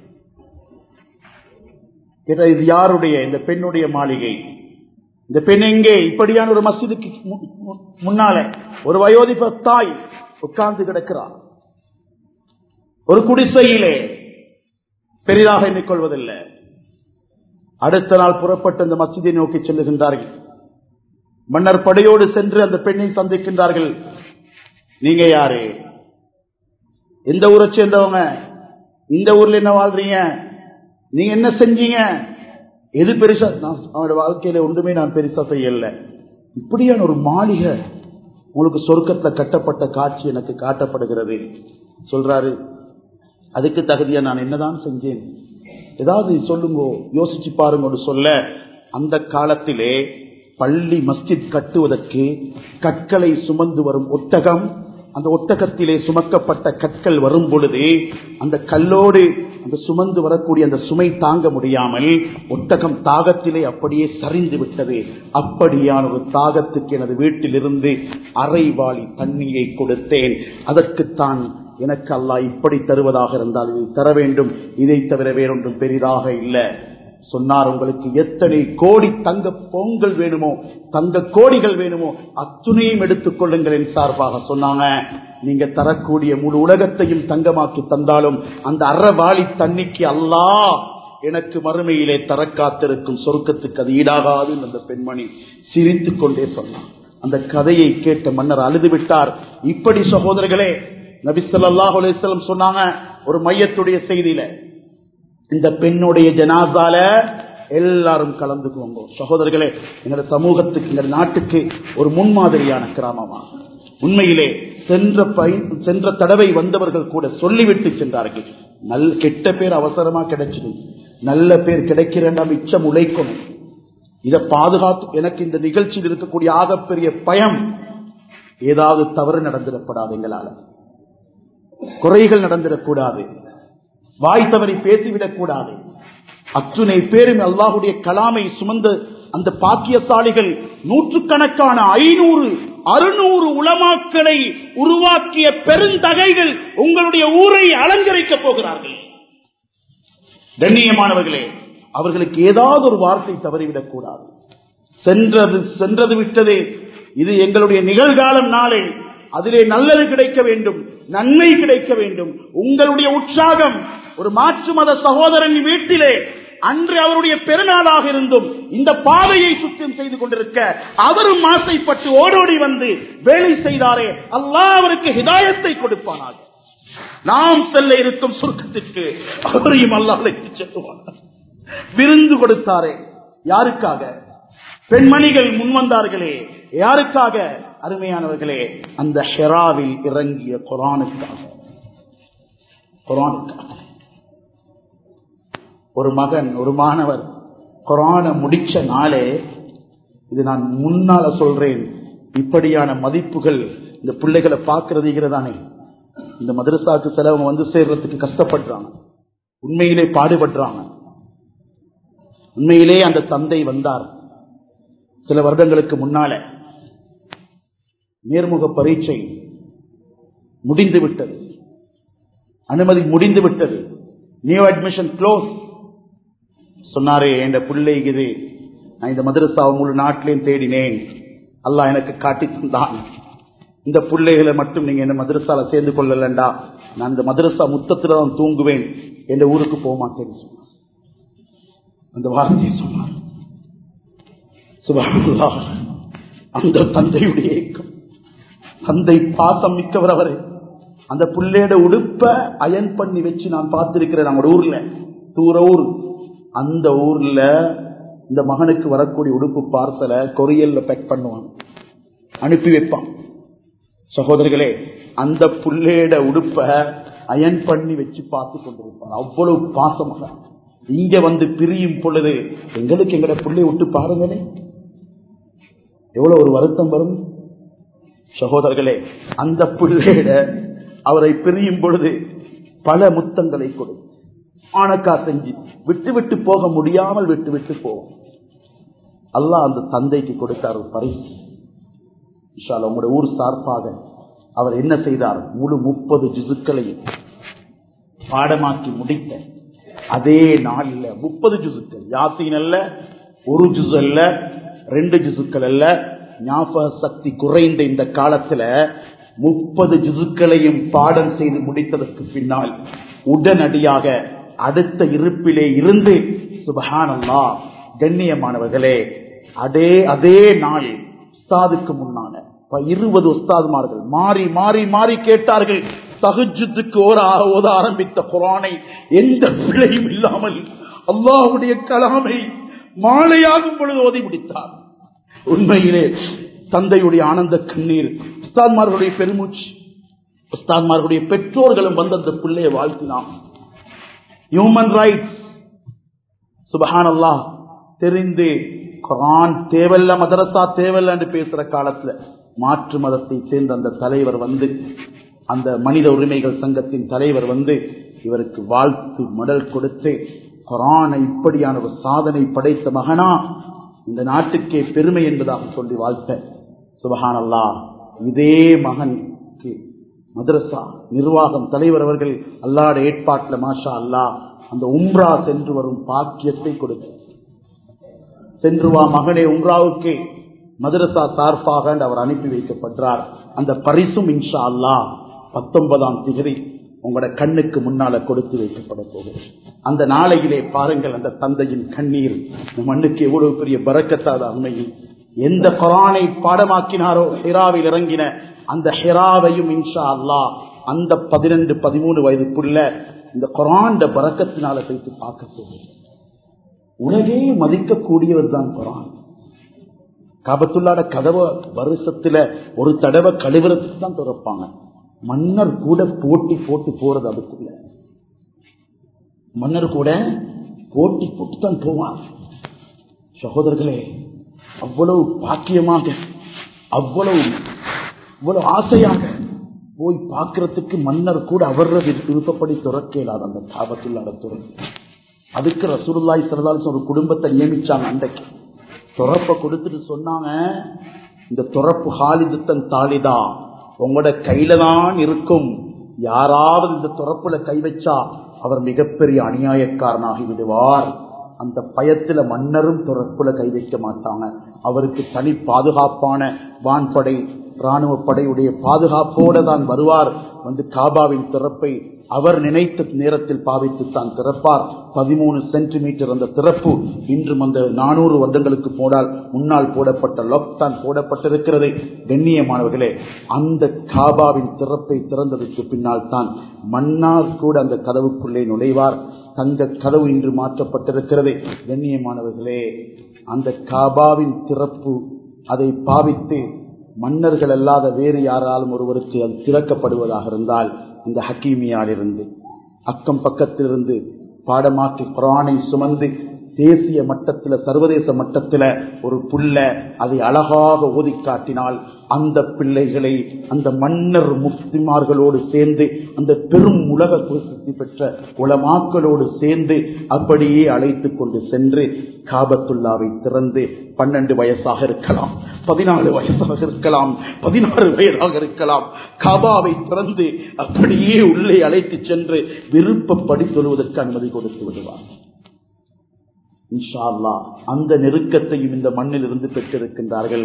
[SPEAKER 1] கேட்டா இது யாருடைய இந்த பெண்ணுடைய மாளிகை இந்த பெண் எங்கே இப்படியான ஒரு மசிதுக்கு முன்னால ஒரு வயோதிப தாய் உட்கார்ந்து கிடக்கிறார் ஒரு குடிசையிலே பெரிதாக எண்ணிக்கொள்வதில்லை அடுத்த நாள் புறப்பட்டு அந்த மசிதை நோக்கி செல்லுகின்றார்கள் மன்னர் படையோடு சென்று அந்த பெண்ணை சந்திக்கின்றார்கள் நீங்க யாரு எந்த ஊரை சேர்ந்தவங்க இந்த ஊர்ல என்ன வாழ்றீங்க நீங்க என்ன செஞ்சீங்க எது பெருசா நான் அவனோட வாழ்க்கையில ஒன்றுமே நான் பெருசா செய்யல இப்படியான ஒரு மாளிகை உங்களுக்கு சொர்க்கத்துல கட்டப்பட்ட காட்சி எனக்கு காட்டப்படுகிறது சொல்றாரு அதுக்கு தகுதியா நான் என்னதான் செஞ்சேன் ஏதாவது சொல்லுங்க யோசிச்சு பாருங்க சொல்ல அந்த காலத்திலே பள்ளி மஸ்ஜித் கட்டுவதற்கு கற்களை சுமந்து வரும் ஒட்டகம் அந்த ஒட்டகத்திலே சுமக்கப்பட்ட கற்கள் வரும் பொழுது அந்த கல்லோடு அந்த சுமந்து வரக்கூடிய அந்த சுமை தாங்க முடியாமல் ஒட்டகம் தாகத்திலே அப்படியே சரிந்து விட்டது அப்படியான ஒரு தாகத்துக்கு எனது வீட்டிலிருந்து அரைவாளி தண்ணியை கொடுத்தேன் அதற்குத்தான் எனக்கு அல்லாஹ் இப்படி தருவதாக இருந்தால் இதை தர வேண்டும் இதை தவிர வேறொன்றும் பெரிதாக இல்லை சொன்னார் உங்களுக்கு எத்தனை கோடி தங்க பொங்கல் வேணுமோ தங்க கோடிகள் வேணுமோ அத்துணையும் எடுத்துக் கொள்ளுங்கள் என் சார்பாக சொன்னாங்க நீங்க தரக்கூடிய முழு உலகத்தையும் தங்கமாக்கி தந்தாலும் அந்த அறவாளி தண்ணிக்கு அல்லா எனக்கு மறுமையிலே தர காத்திருக்கும் சொர்க்கத்துக்கு அது ஈடாகாது அந்த பெண்மணி சிரித்துக் கொண்டே சொன்னான் அந்த கதையை கேட்ட மன்னர் அழுது விட்டார் இப்படி சகோதரர்களே நபிசல்லாஹ் அலிஸ்லம் சொன்னாங்க ஒரு மையத்துடைய செய்தியில இந்த பெண்ணுடைய ஜனாசால எல்லாரும் கலந்துக்குவோங்க சகோதரர்களே எங்களோட சமூகத்துக்கு எங்கள் நாட்டுக்கு ஒரு முன்மாதிரியான கிராமமா உண்மையிலே சென்ற பய- சென்ற தடவை வந்தவர்கள் கூட சொல்லிவிட்டு சென்றார்கள் நல்ல கெட்ட பேர் அவசரமா கிடைச்சிடும் நல்ல பேர் கிடைக்கிறேன்டா மிச்சம் உழைக்கணும் இதை பாதுகாத்து எனக்கு இந்த நிகழ்ச்சியில் இருக்கக்கூடிய ஆகப்பெரிய பயம் ஏதாவது தவறு நடந்திடப்படாது எங்களால குறைகள் நடந்திடக்கூடாது வாய் தவறி பேசிவிடக் கூடாது அத்துணை பேரும் அல்லாஹுடைய கலாமை சுமந்த அந்த பாக்கியசாலிகள் நூற்றுக்கணக்கான ஐநூறு அறுநூறு உலமாக்களை உருவாக்கிய பெருந்தகைகள் உங்களுடைய ஊரை அலங்கரிக்கப் போகிறார்கள் கண்ணியமானவர்களே அவர்களுக்கு ஏதாவது ஒரு வார்த்தை தவறிவிடக் கூடாது சென்றது சென்றது விட்டதே இது எங்களுடைய நிகழ்காலம் நாளை அதிலே நல்லது கிடைக்க வேண்டும் நன்மை கிடைக்க வேண்டும் உங்களுடைய உற்சாகம் ஒரு மாற்று மத சகோதரன் வீட்டிலே அன்று அவருடைய பெருநாளாக இருந்தும் இந்த பாதையை சுத்தம் செய்து கொண்டிருக்க அவரும் ஆசைப்பட்டு ஓடோடி வந்து வேலை செய்தாரே அல்லாஹ் அவருக்கு ஹிதாயத்தை கொடுப்பானாக நாம் செல்ல இருக்கும் சுருக்கத்திற்கு அவரையும் அல்லாஹ் அழைத்துச் செல்லுவார் விருந்து கொடுத்தாரே யாருக்காக பெண்மணிகள் முன்வந்தார்களே யாருக்காக அருமையானவர்களே அந்த ஹெராவில் இறங்கிய குரானுக்காக குரானுக்காக ஒரு மகன் ஒரு மாணவர் குரானை முடிச்ச நாளே இது நான் முன்னால சொல்றேன் இப்படியான மதிப்புகள் இந்த பிள்ளைகளை பார்க்கறதுங்கிறதானே இந்த மதரசாக்கு செலவங்க வந்து சேர்றதுக்கு கஷ்டப்படுறாங்க உண்மையிலே பாடுபடுறாங்க உண்மையிலே அந்த தந்தை வந்தார் சில வருடங்களுக்கு முன்னால நேர்முக பரீட்சை முடிந்து விட்டது அனுமதி முடிந்து விட்டது நியூ அட்மிஷன் க்ளோஸ் சொன்னாரே என் பிள்ளை இது நான் இந்த மதரசாவை முழு நாட்டிலையும் தேடினேன் அல்லாஹ் எனக்கு காட்டி தந்தான் இந்த பிள்ளைகளை மட்டும் நீங்க என்ன மதரசால சேர்ந்து கொள்ளலண்டா நான் இந்த மதரசா முத்தத்துல தான் தூங்குவேன் என் ஊருக்கு போக மாட்டேன்னு சொன்னார் அந்த வார்த்தையை சொன்னார் சுபஹானல்லாஹ். அந்த தந்தையுடைய ஏக்கம் தந்தை பாசம் மிக்கவர் அவரு அந்த புள்ளையோட உடுப்ப அயன் பண்ணி வச்சு நான் பார்த்திருக்கிறேன் நம்ம ஊர்ல தூர ஊர் அந்த ஊர்ல இந்த மகனுக்கு வரக்கூடிய உடுப்பு பார்சலை கொரியல்ல பேக் பண்ணுவான் அனுப்பி வைப்பான் சகோதரர்களே அந்த புள்ளையோட உடுப்ப அயன் பண்ணி வச்சு பார்த்து கொண்டிருப்பான் அவ்வளவு பாசமாக இங்க வந்து பிரியும் பொழுது எங்களுக்கு எங்கட புள்ளைய விட்டு பாருங்களே எவ்வளவு ஒரு வருத்தம் வரும் சகோதரர்களே அந்த பிள்ளையிட அவரை பிரியும் பொழுது பல முத்தங்களை கொடு ஆனக்கா செஞ்சு விட்டு விட்டு போக முடியாமல் விட்டு விட்டு போவோம் அல்லாஹ் அந்த தந்தைக்கு கொடுத்தார் ஒரு பரிசு இன்ஷா அல்லாஹ் உங்களுடைய ஊர் சார்பாக அவர் என்ன செய்தார் முழு முப்பது ஜிசுக்களையும் பாடமாக்கி முடித்த அதே நாளில் முப்பது ஜுசுக்கள் யாசின் அல்ல ஒரு ஜுசு அல்ல ரெண்டு ஜுசுக்கள் அல்ல ஞாபக சக்தி குறைந்த இந்த காலத்துல முப்பது ஜுசுக்களையும் பாடம் செய்து முடித்ததற்கு பின்னால் உடனடியாக அடுத்த இருப்பிலே இருந்து சுபஹானல்லா கண்ணியமானவர்களே அதே அதே நாள் உஸ்தாதுக்கு முன்னால ப- இருபது உஸ்தாதுமார்கள் மாறி மாறி மாறி கேட்டார்கள் தகுஜுத்துக்கு ஓர ஓத ஆரம்பித்த குரானை எந்த பிழையும் இல்லாமல் அல்லாஹ்வுடைய கலாமை மாலையாகும் பொழுது ஓதி முடித்தார் உண்மையிலே தந்தையுடைய ஆனந்த கண்ணீர் உஸ்தாத்மார்களுடைய பெருமூச்சு உஸ்தாத்மார்களுடைய பெற்றோர்களும் வந்து அந்த பிள்ளையை வாழ்த்தினான் ஹியூமன் ரைட்ஸ் சுபஹானல்லா தெரிந்து குரான் தேவல்ல மதரசா தேவல்ல என்று பேசுற காலத்துல மாற்று மதத்தை சேர்ந்த அந்த தலைவர் வந்து அந்த மனித உரிமைகள் சங்கத்தின் தலைவர் வந்து இவருக்கு வாழ்த்து மடல் கொடுத்து குரானை இப்படியான ஒரு சாதனை படைத்த மகனா இந்த நாட்டுக்கே பெருமை என்பதாக சொல்லி வாழ்த்த சுபஹானல்லா இதே மகனுக்கு மதரசா நிர்வாகம் தலைவர் அவர்கள் அல்லாட ஏற்பாட்டில் மாஷா அல்லாஹ் அந்த உம்ரா சென்று வரும் பாக்கியத்தை கொடுத்தார் சென்று வா மகனே உம்ராவுக்கு மதரசா சார்பாக அவர் அனுப்பி வைக்கப்பட்டார் அந்த பரிசும் இன்ஷா அல்லாஹ் பத்தொன்பதாம் திகதி உங்களோட கண்ணுக்கு முன்னால கொடுத்து வைக்கப்பட போகுது அந்த நாளையிலே பாருங்கள் அந்த தந்தையின் கண்ணீர் இந்த மண்ணுக்கு எவ்வளவு பெரிய பறக்கத்தாத உண்மையில் எந்த குரானை பாடமாக்கினாரோ ஹிராவில் இறங்கின அந்த ஹிராவையும் இன்ஷா அல்லாஹ் அந்த பதினெண்டு பதிமூணு வயதுக்குள்ள இந்த குரான் பறக்கத்தினால வைத்து பார்க்க போகுது உலகே மதிக்கக்கூடியவர் தான் குரான் காபத்துள்ளாட கதவை வருஷத்துல ஒரு தடவை கழுவுறதுக்கு தான் திறப்பாங்க மன்னர் கூட போட்டி போட்டு போறது அதுக்குள்ள மன்னர் கூட போட்டி போட்டு தான் போவான் சகோதரர்களே அவ்வளவு பாக்கியமாக அவ்வளவு இவ்வளவு ஆசையாக போய் பார்க்கறதுக்கு மன்னர் கூட அவர் விருப்பப்படி துறக்க இயலாது அந்த காபத்துள்ளாட துறக்கு அதுக்கு ரசூலுல்லாய் சரதாலும் ஒரு குடும்பத்தை நியமிச்சாங்க அன்றைக்கு துறப்ப கொடுத்துட்டு சொன்னாங்க இந்த துறப்பு ஹாலிதுத்தன் தாலிதா உங்களோட கையில தான் இருக்கும் யாராவது இந்த துறப்புல கை வச்சா அவர் மிகப்பெரிய அநியாயக்காரனாகி விடுவார் அந்த பயத்துல மன்னரும் துறப்புல கை வைக்க மாட்டாங்க அவருக்கு தனி பாதுகாப்பான வான்படை ராணுவ படையுடைய பாதுகாப்போட தான் வருவார் வந்து காபாவின் திறப்பை அவர் நினைத்த நேரத்தில் பாவித்து தான் திறப்பார் பதிமூணு சென்டிமீட்டர் அந்த திறப்பு இன்றும் அந்த நானூறு வருடங்களுக்கு போனால் முன்னால் போடப்பட்ட லொக் தான் போடப்பட்டிருக்கிறது கண்ணியமானவர்களே அந்த காபாவின் திறப்பை திறந்ததற்கு பின்னால் தான் மன்னார் கூட அந்த கதவுக்குள்ளே நுழைவார் தங்க கதவு இன்று மாற்றப்பட்டிருக்கிறது கண்ணியமானவர்களே அந்த காபாவின் திறப்பு அதை பாவித்து மன்னர்கள் அல்லாத வேறு யாராலும் ஒருவருக்கு அது திறக்கப்படுவதாக இருந்தால் இந்த ஹக்கீமியால் இருந்து அக்கம் பக்கத்திலிருந்து பாடமாக்கி குரானை சுமந்து தேசிய மட்டத்தில் சர்வதேச மட்டத்தில் ஒரு புள்ள அதை அழகாக ஓதி காட்டினால் அந்த பிள்ளைகளை அந்த மன்னர் முஃப்திமார்களோடு சேர்ந்து அந்த பெரும் உலக பிரசித்தி பெற்ற உலமாக்களோடு சேர்ந்து அப்படியே அழைத்து கொண்டு சென்று காபத்துல்லாவை திறந்து பன்னெண்டு வயசாக இருக்கலாம் பதினாலு வயசாக இருக்கலாம் பதினாறு வயதாக இருக்கலாம் காபாவை திறந்து அப்படியே உள்ளே அழைத்து சென்று விருப்பப்படி சொல்வதற்கு அனுமதி கொடுத்து விடுவார் இன்ஷா அல்லாஹ் அந்த நெருக்கத்தையும் இந்த மண்ணில் இருந்து பெற்றிருக்கின்றார்கள்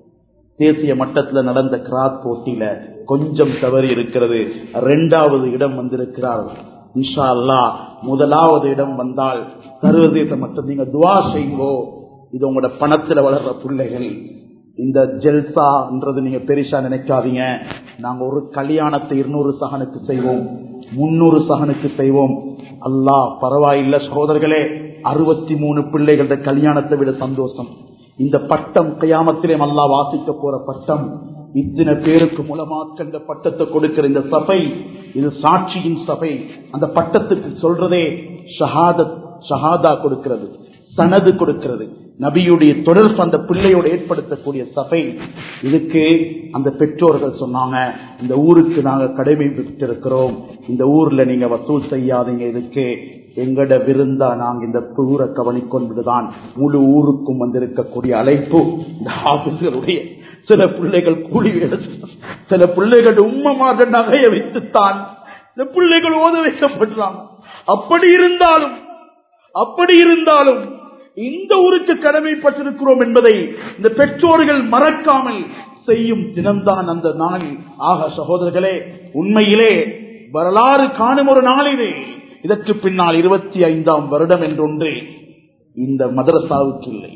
[SPEAKER 1] தேசிய மட்டத்தில் நடந்த கிராத் போட்டியில கொஞ்சம் தவறி இருக்கிறது இரண்டாவது இடம் வந்திருக்கிறார் இன்ஷா அல்லாஹ் முதலாவது இடம் வந்தால் சர்வதேச மட்டம் நீங்க துவா செய்யுங்கோ இது உங்களோட பணத்துல வளர்ற பிள்ளைகள் இந்த ஜெல்சான்றது நீங்க பெருசா நினைக்காதீங்க நாங்க ஒரு கல்யாணத்தை இருநூறு சகனுக்கு செய்வோம் முன்னூறு சகனுக்கு செய்வோம் அல்லாஹ் பரவாயில்ல சகோதரர்களே அறுபத்தி மூணு பிள்ளைகள கல்யாணத்தை விட சந்தோஷம் இந்த பட்டம் கையாமத்திலே அல்லா வாசிக்க போற பட்டம் இத்தனை பேருக்கு மூலமாக்க இந்த பட்டத்தை கொடுக்கிற இந்த சபை இது சாட்சியின் சபை அந்த பட்டத்துக்கு சொல்றதே ஷஹாதத் ஷஹாதா கொடுக்கிறது சனது கொடுக்கிறது நபியுடைய தொடர்பு அந்த பிள்ளையோடு ஏற்படுத்தக்கூடிய சபை இதுக்கு அந்த பெற்றோர்கள் சொன்னாங்க இந்த ஊருக்கு நாங்க கடமை பெற்றிருக்கிறோம் இந்த ஊர்ல நீங்க வசூல் செய்யாதீங்க இதுக்கு எங்கட விருந்தா நாங்க இந்த ஊரை கவனிக்கொண்டுதான் முழு ஊருக்கும் வந்திருக்கக்கூடிய அழைப்பு இந்த ஆபீஸ்களுடைய சில பிள்ளைகள் கூலி வேலை சில பிள்ளைகள் உம்மமாக நகைய வைத்துத்தான் இந்த பிள்ளைகள் ஓத வைக்கப்படுறாங்க அப்படி இருந்தாலும் அப்படி இருந்தாலும் இந்த ஊருக்கு கடமைப்பட்டிருக்கிறோம் என்பதை இந்த பெற்றோர்கள் மறக்காமல் செய்யும் தினம்தான் அந்த நாள் ஆக சகோதரர்களே உண்மையிலே வரலாறு காணும் ஒரு நாள் இது இதற்கு பின்னால் இருபத்தி ஐந்தாம் வருடம் என்றொன்று இந்த மதரசாவுக்கு இல்லை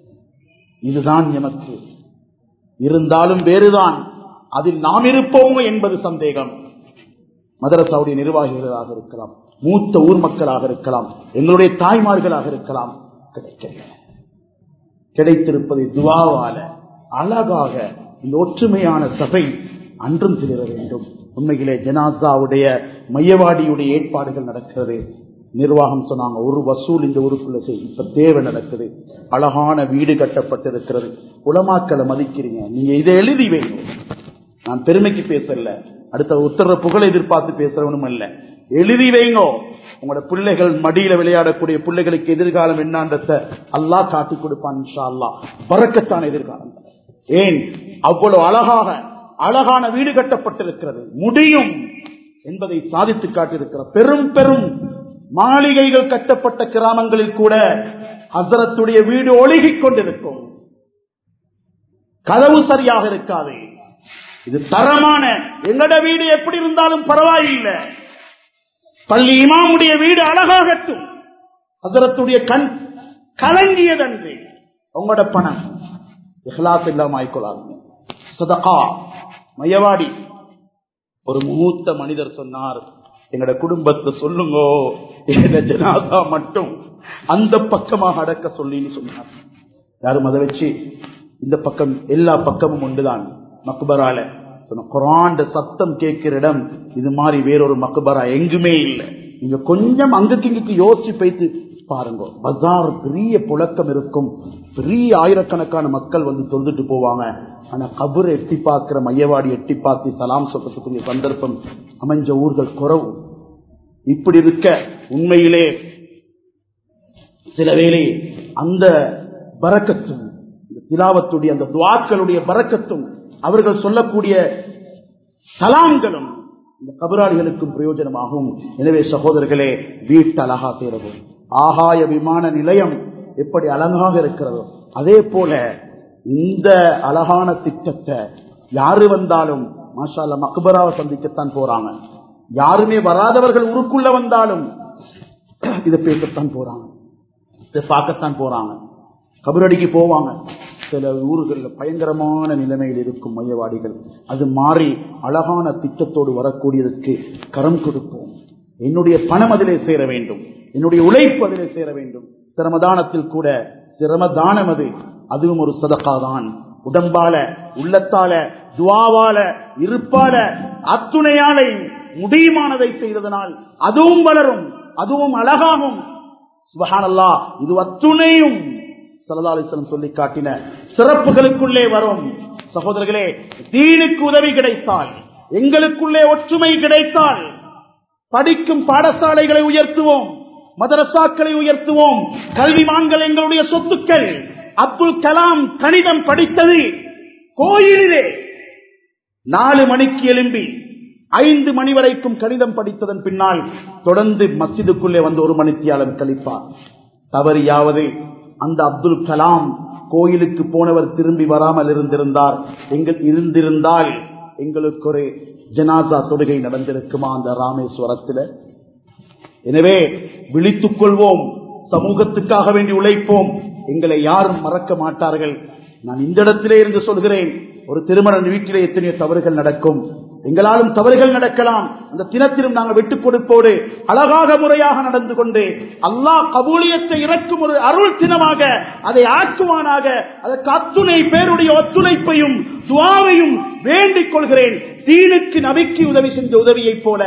[SPEAKER 1] இதுதான் எமக்கு இருந்தாலும் வேறுதான் அதில் நாம் இருப்போமோ என்பது சந்தேகம் மதரசாவுடைய நிர்வாகிகளாக இருக்கலாம் மூத்த ஊர் மக்களாக இருக்கலாம் எங்களுடைய தாய்மார்களாக இருக்கலாம் கிடைக்கல கிடைத்திருப்பதை துவாவால அழகாக இந்த ஒற்றுமையான சபை அன்றும் திளிர வேண்டும் உண்மையிலே ஜனாசாவுடைய மையவாடியுடைய ஏற்பாடுகள் நடக்கிறது நிர்வாகம் சொன்னாங்க ஒரு வசூல் இந்த ஊருக்குள்ள செய் இப்ப தேவை நடக்குது அழகான வீடு கட்டப்பட்டிருக்கிறது உலமாக்களை மதிக்கிறீங்க நீங்க இதை எழுதி வைங்க நான் பெருமைக்கு பேசல அடுத்த உத்தர புகழ் எதிர்பார்த்து பேசுறவனும் அல்ல எழுதி வைங்கோ உங்களோட பிள்ளைகள் மடியில விளையாடக்கூடிய பிள்ளைகளுக்கு எதிர்காலம் என்னன்றத அல்லாஹ் காட்டி கொடுப்பான் இன்ஷா அல்லாஹ் பறக்கத்தான் எதிர்காலம் ஏன் அவ்வளவு அழகாக அழகான வீடு கட்டப்பட்டிருக்கிறது முடியும் என்பதை சாதித்து காட்டியிருக்கிற பெரும் பெரும் மாளிகைகள் கட்டப்பட்ட கிராமங்களில் கூட ஹசரத்துடைய வீடு ஒழுகிக் கொண்டிருக்கும் கதவு சரியாக இருக்காது இது தரமான எங்கட வீடு எப்படி இருந்தாலும் பரவாயில்லை பள்ளி இமாமுடைய வீடு அழகாகட்டும் ஹசரத்துடைய கண் கலங்கியதன்று உங்களோட பணம் இஹ்லாஸ் இல்லாம ஆய்கொள்ளாது சதகா மையவாடி ஒரு மூத்த மனிதர் சொன்னார் எங்கட குடும்பத்தை சொல்லுங்கோ எங்க ஜனாதா மட்டும் அந்த பக்கமாக அடக்க சொல்லின்னு சொன்னார் யாரும் அதை வச்சு இந்த பக்கம் எல்லா பக்கமும் ஒன்றுதான் மக்பரால சொன்ன குரான் சத்தம் கேட்கிற இடம் இது மாதிரி வேறொரு மக்பரா எங்குமே இல்லை நீங்க கொஞ்சம் அங்குக்கு இங்குக்கு யோசிச்சு போய்த்து பாருங்க பஜார் பெரிய புழக்கம் இருக்கும் பெரிய ஆயிரக்கணக்கான மக்கள் வந்து தொழுதுட்டு போவாங்க ஆனா கபர் எட்டி பார்க்கிற மையவாடி எட்டி பார்த்து சலாம் சொல்றதுக்குரிய சந்தர்ப்பம் அமைஞ்ச ஊர்கள் குறவு இப்படி இருக்க உண்மையிலே சில வேளை அந்த பறக்கத்தும் இந்த திலாவத்துடைய அந்த துவாக்களுடைய பறக்கத்தும் அவர்கள் சொல்லக்கூடிய சலாம்களும் இந்த கபராளிகளுக்கும் பிரயோஜனமாகும் எனவே சகோதரர்களே வீட்டு அழகா சேரவும் ஆகாய விமான நிலையம் எப்படி அழகாக இருக்கிறதோ அதே போல இந்த அழகான திட்டத்தை யாரு வந்தாலும் மாஷால மக்பராவை சந்திக்கத்தான் போறாங்க யாருமே வராதவர்கள் ஊருக்குள்ள வந்தாலும் இதை பேசத்தான் போறாங்க இதை பார்க்கத்தான் போறாங்க கபரடிக்கு போவாங்க சில ஊர்களில் பயங்கரமான நிலைமையில் இருக்கும் மையவாடிகள் அது மாறி அழகான திட்டத்தோடு வரக்கூடியதற்கு கரம் கொடுப்போம் என்னுடைய பணம் அதிலே சேர வேண்டும் என்னுடைய உழைப்பு அதிலே சேர வேண்டும் சிரமதானத்தில் கூட சிரமதானம் அது அதுவும் ஒரு சதக்காதான் உடம்பால உள்ளத்தால துவாவால இருப்பால அத்துணையாலை முடியுமானதை செய்ததனால் அதுவும் வளரும் அதுவும் அழகாகும் சுபஹானல்லா இது அத்துணையும் சலதாலிசனம் சொல்லி காட்டின சிறப்புகளுக்குள்ளே வரும் சகோதரர்களே தீனுக்கு உதவி கிடைத்தால் எங்களுக்குள்ளே ஒற்றுமை கிடைத்தால் படிக்கும் பாடசாலைகளை உயர்த்துவோம் மதரசாக்களை உயர்த்துவோம் கல்விமான்கள் எங்களுடைய சொத்துக்கள் அப்துல் கலாம் கணிதம் படித்தது கோயிலிலே நாலு மணிக்கு எழும்பி ஐந்து மணி வரைக்கும் கணிதம் படித்ததன் பின்னால் தொடர்ந்து மஸ்ஜிதுக்குள்ளே வந்து ஒரு மணித்தியாளர் கழிப்பார் தவறியாவது அந்த அப்துல் கலாம் கோயிலுக்கு போனவர் திரும்பி வராமல் இருந்திருந்தார் எங்கள் இருந்திருந்தால் எங்களுக்கு ஒரு ஜனாசா தொடுகை நடந்திருக்குமா அந்த ராமேஸ்வரத்தில் எனவே விழித்துக் கொள்வோம் சமூகத்துக்காக வேண்டி உழைப்போம் எங்களை யாரும் மறக்க மாட்டார்கள் நான் இந்த இடத்திலே இருந்து சொல்கிறேன் ஒரு திருமண வீட்டிலே எத்தனையோ தவறுகள் நடக்கும் எங்களாலும் தவறுகள் நடக்கலாம் அந்த தினத்திலும் நாங்கள் விட்டுக் கொடுப்போடு அழகாக முறையாக நடந்து கொண்டு அல்லாஹ் கபூலியத்தை இறக்கும் ஒரு அருள் தினமாக அதை ஆக்குவானாக அதற்கு அத்துணை பேருடைய ஒத்துழைப்பையும் துவாவையும் வேண்டிக் கொள்கிறேன் தீனுக்கு நபிக்கு உதவி செஞ்ச உதவியைப் போல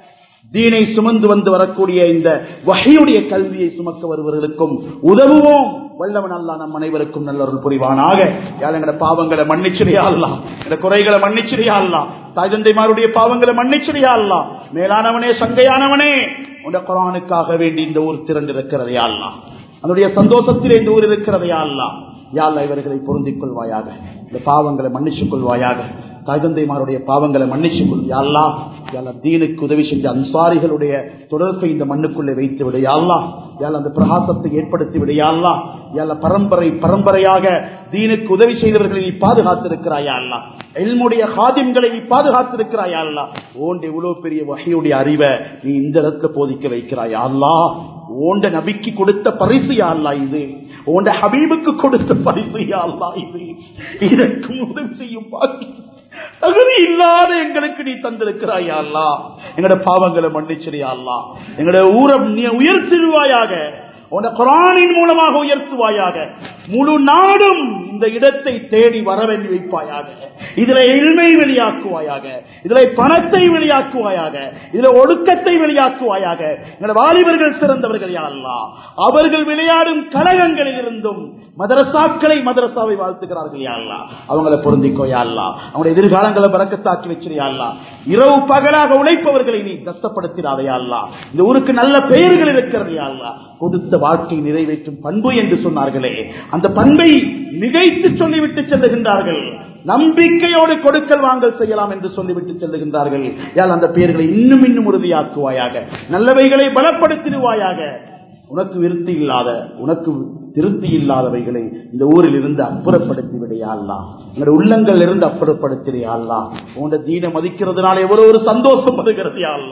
[SPEAKER 1] தீனை சுமந்து வந்து வரக்கூடிய இந்த வகையுடைய கல்வியை சுமக்க வருவர்களுக்கும் உதவுவோம் வல்லவன் அல்லா நம் அனைவருக்கும் நல்லொருள் புரிவானாக யார் எங்கட பாவங்களை மன்னிச்சிரியா அல்லா எங்க குறைகளை மன்னிச்சிரியா அல்லா தாய் தந்தைமாருடைய பாவங்களை மன்னிச்சிரியா அல்லா மேலானவனே சங்கையானவனே உண்ட குரானுக்காக வேண்டி இந்த ஊர் திரண்டிருக்கிறதே அல்லா அதனுடைய சந்தோஷத்திலே இந்த ஊர் இருக்கிறதையா அல்லா யாழ்லா இவர்களை பொருந்திக் கொள்வாயாக இந்த பாவங்களை மன்னிச்சுக் கொள்வாயாக தாய்தந்தைமாருடைய பாவங்களை மன்னிச்சு கொள்ளியாள்லா யாழ்லா தீனுக்கு உதவி செஞ்ச அன்சாரிகளுடைய தொடர்பை இந்த மண்ணுக்குள்ளே வைத்து விடையாள்லா யாழ் அந்த பிரகாசத்தை ஏற்படுத்தி விடையாள்லா யாழ பரம்பரை பரம்பரையாக தீனுக்கு உதவி செய்தவர்களை நீ பாதுகாத்திருக்கிறாயா அல்லா எல்முடைய ஹாதிம்களை நீ பாதுகாத்திருக்கிறாயா அல்லா ஓண்ட இவ்வளவு பெரிய வகையுடைய அறிவை நீ இந்த இடத்துல போதிக்க வைக்கிறாயா அல்லா ஓண்ட நபிக்கு கொடுத்த பரிசு அல்லா இது ஓண்ட ஹபீபுக்கு கொடுத்த பரிசு அல்லா இது இதற்கு உதவி செய்யும் பாக்கி தகுதி இல்லாத எங்களுக்கு நீ தந்திருக்கிறாயா அல்லா எங்களோட பாவங்களை மன்னிச்சிரியா அல்லா எங்களோட ஊரை நீ உயர்த்திடுவாயாக உன குரானின் மூலமாக உயர்த்துவாயாக முழு நாடும் இந்த இடத்தை தேடி வரவேண்டி வைப்பாயாக இதுல எளிமை வெளியாக்குவாயாக இதுல பணத்தை வெளியாக்குவாயாக இதுல ஒழுக்கத்தை வெளியாக்குவாயாக எங்களோட வாலிபர்கள் சிறந்தவர்கள் யாழ்லா அவர்கள் விளையாடும் கழகங்களில் இருந்தும் மதரசாக்களை மதரசாவை வாழ்த்துகிறார்கள் யாழ்லா அவங்களை பொருந்திக்கோ யாழ்லா அவங்களுடைய எதிர்காலங்களை பறக்கத்தாக்கி வச்சிருயாள்லா இரவு பகலாக உழைப்பவர்களை நீ கஷ்டப்படுத்தினாதையாள்லா இந்த ஊருக்கு நல்ல பெயர்கள் இருக்கிறது யாழ்லா கொடுத்த வாழ்க்கை நிறைவேற்றும் பண்பு என்று சொன்னார்களே அந்த பண்பை மிகைத்து சொல்லிவிட்டு செல்லுகின்றார்கள் நம்பிக்கையோடு கொடுக்கல் வாங்கல் செய்யலாம் என்று சொல்லிவிட்டு செல்லுகின்றார்கள் யால் அந்த பெயர்களை இன்னும் இன்னும் உறுதியாக்குவாயாக நல்லவைகளை பலப்படுத்திடுவாயாக உனக்கு விருத்தி இல்லாத உனக்கு திருப்தி இல்லாதவைகளை இந்த ஊரில் இருந்து அப்புறப்படுத்தி விடையாள்லா எங்களுடைய உள்ளங்கள் இருந்து அப்புறப்படுத்திடையாள்லா உண்ட தீன மதிக்கிறதுனால எவ்வளவு ஒரு சந்தோஷம் வருகிறது யாழ்லா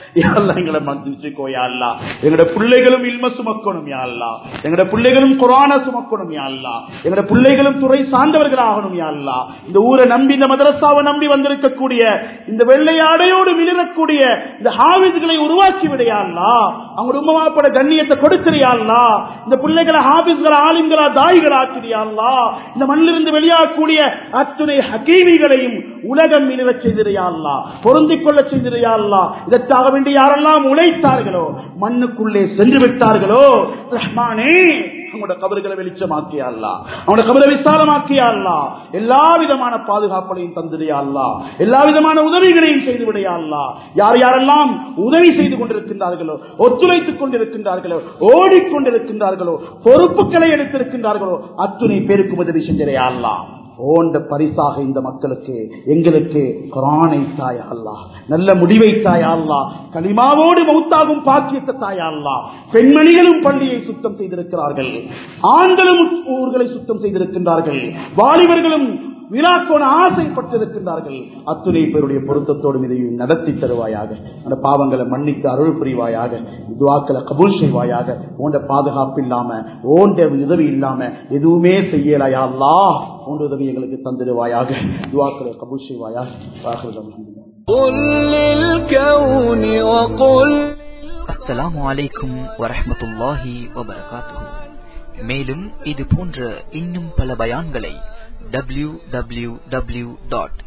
[SPEAKER 1] யாழ்லா எங்களை மன்னிச்சுக்கோ யாழ்லா எங்கட பிள்ளைகளும் இல்ம சுமக்கணும் யாழ்லா எங்கட பிள்ளைகளும் குரான சுமக்கணும் யாழ்லா எங்கட பிள்ளைகளும் துறை சார்ந்தவர்கள் ஆகணும் யாழ்லா இந்த ஊரை நம்பி இந்த மதரசாவை நம்பி வந்திருக்கக்கூடிய இந்த வெள்ளையாடையோடு மிளிரக்கூடிய இந்த ஹாவிஸ்களை உருவாக்கி விடையாள்லா அவங்க உண்மாப்பட கண்ணியத்தை கொடுக்கிறியாள்லா இந்த பிள்ளைகளை ஹாபிஸ்களா ஆலிம்களா தாய்களா ஆக்கிறியாள்லா இந்த மண்ணிலிருந்து வெளியாகக்கூடிய அத்துணை ஹகீமிகளையும் உலகம் மிளிர செய்திருயாள்லா பொருந்திக் கொள்ள செய்திருயாள்லா இதற்காக வேண்டி யாரெல்லாம் உழைத்தார்களோ மண்ணுக்குள்ளே சென்று விட்டார்களோ ரஹ்மானே அவங்களோட கபறுகளை வெளிச்சமாக்கியாள்லா அவனோட கபரை விசாலமாக்கியாள்லா எல்லா விதமான பாதுகாப்புகளையும் தந்திரியாள்லா எல்லா விதமான உதவிகளையும் செய்து விடையாள்லா யார் யாரெல்லாம் உதவி செய்து கொண்டிருக்கின்றார்களோ ஒத்துழைத்துக் கொண்டிருக்கின்றார்களோ ஓடிக்கொண்டிருக்கின்றார்களோ பொறுப்புகளை எடுத்திருக்கின்றார்களோ அத்துணை பேருக்கு உதவி செஞ்சிடையாள்லா ஓண்ட பரிசாக இந்த மக்களுக்கு எங்களுக்கு குரானை தாயா அல்லா நல்ல முடிவை தாயா அல்லா களிமாவோடு மௌத்தாகும் பாக்கியத்தை தாயா அல்லா பெண்மணிகளும் பள்ளியை சுத்தம் செய்திருக்கிறார்கள் ஆண்களும் ஊர்களை சுத்தம் செய்திருக்கின்றார்கள் வாலிபர்களும் விழாக்கோண ஆசைப்பட்டிருக்கின்றார்கள் அத்துணை பேருடைய பொருத்தத்தோடும் இதையும் நடத்தி தருவாயாக அந்த பாவங்களை மன்னித்து அருள் புரிவாயாக துவாக்களை கபூல் செய்வாயாக ஓண்ட பாதுகாப்பு இல்லாம ஓண்ட உதவி இல்லாம எதுவுமே செய்யலையா அல்லா ஓண்ட உதவி எங்களுக்கு தந்துடுவாயாக துவாக்களை கபூல் செய்வாயாக
[SPEAKER 2] قل للكون وقل
[SPEAKER 3] அஸ்ஸலாமு அலைக்கும் வரஹ்மத்துல்லாஹி வபரகாத்துஹு மேலும் இது போன்ற இன்னும் பல பயான்களை டபிள்யூ டபிள்யூ டபிள்யூ டாட்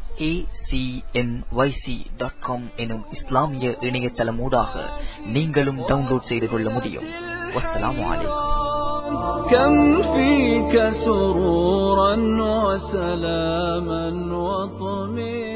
[SPEAKER 3] எனும் இஸ்லாமிய இணையதளமூடாக நீங்களும் டவுன்லோட் செய்து கொள்ள முடியும் வஸ்ஸலாமு அலைக்கும்
[SPEAKER 2] كم فيك سرورا وسلاما وطمئنا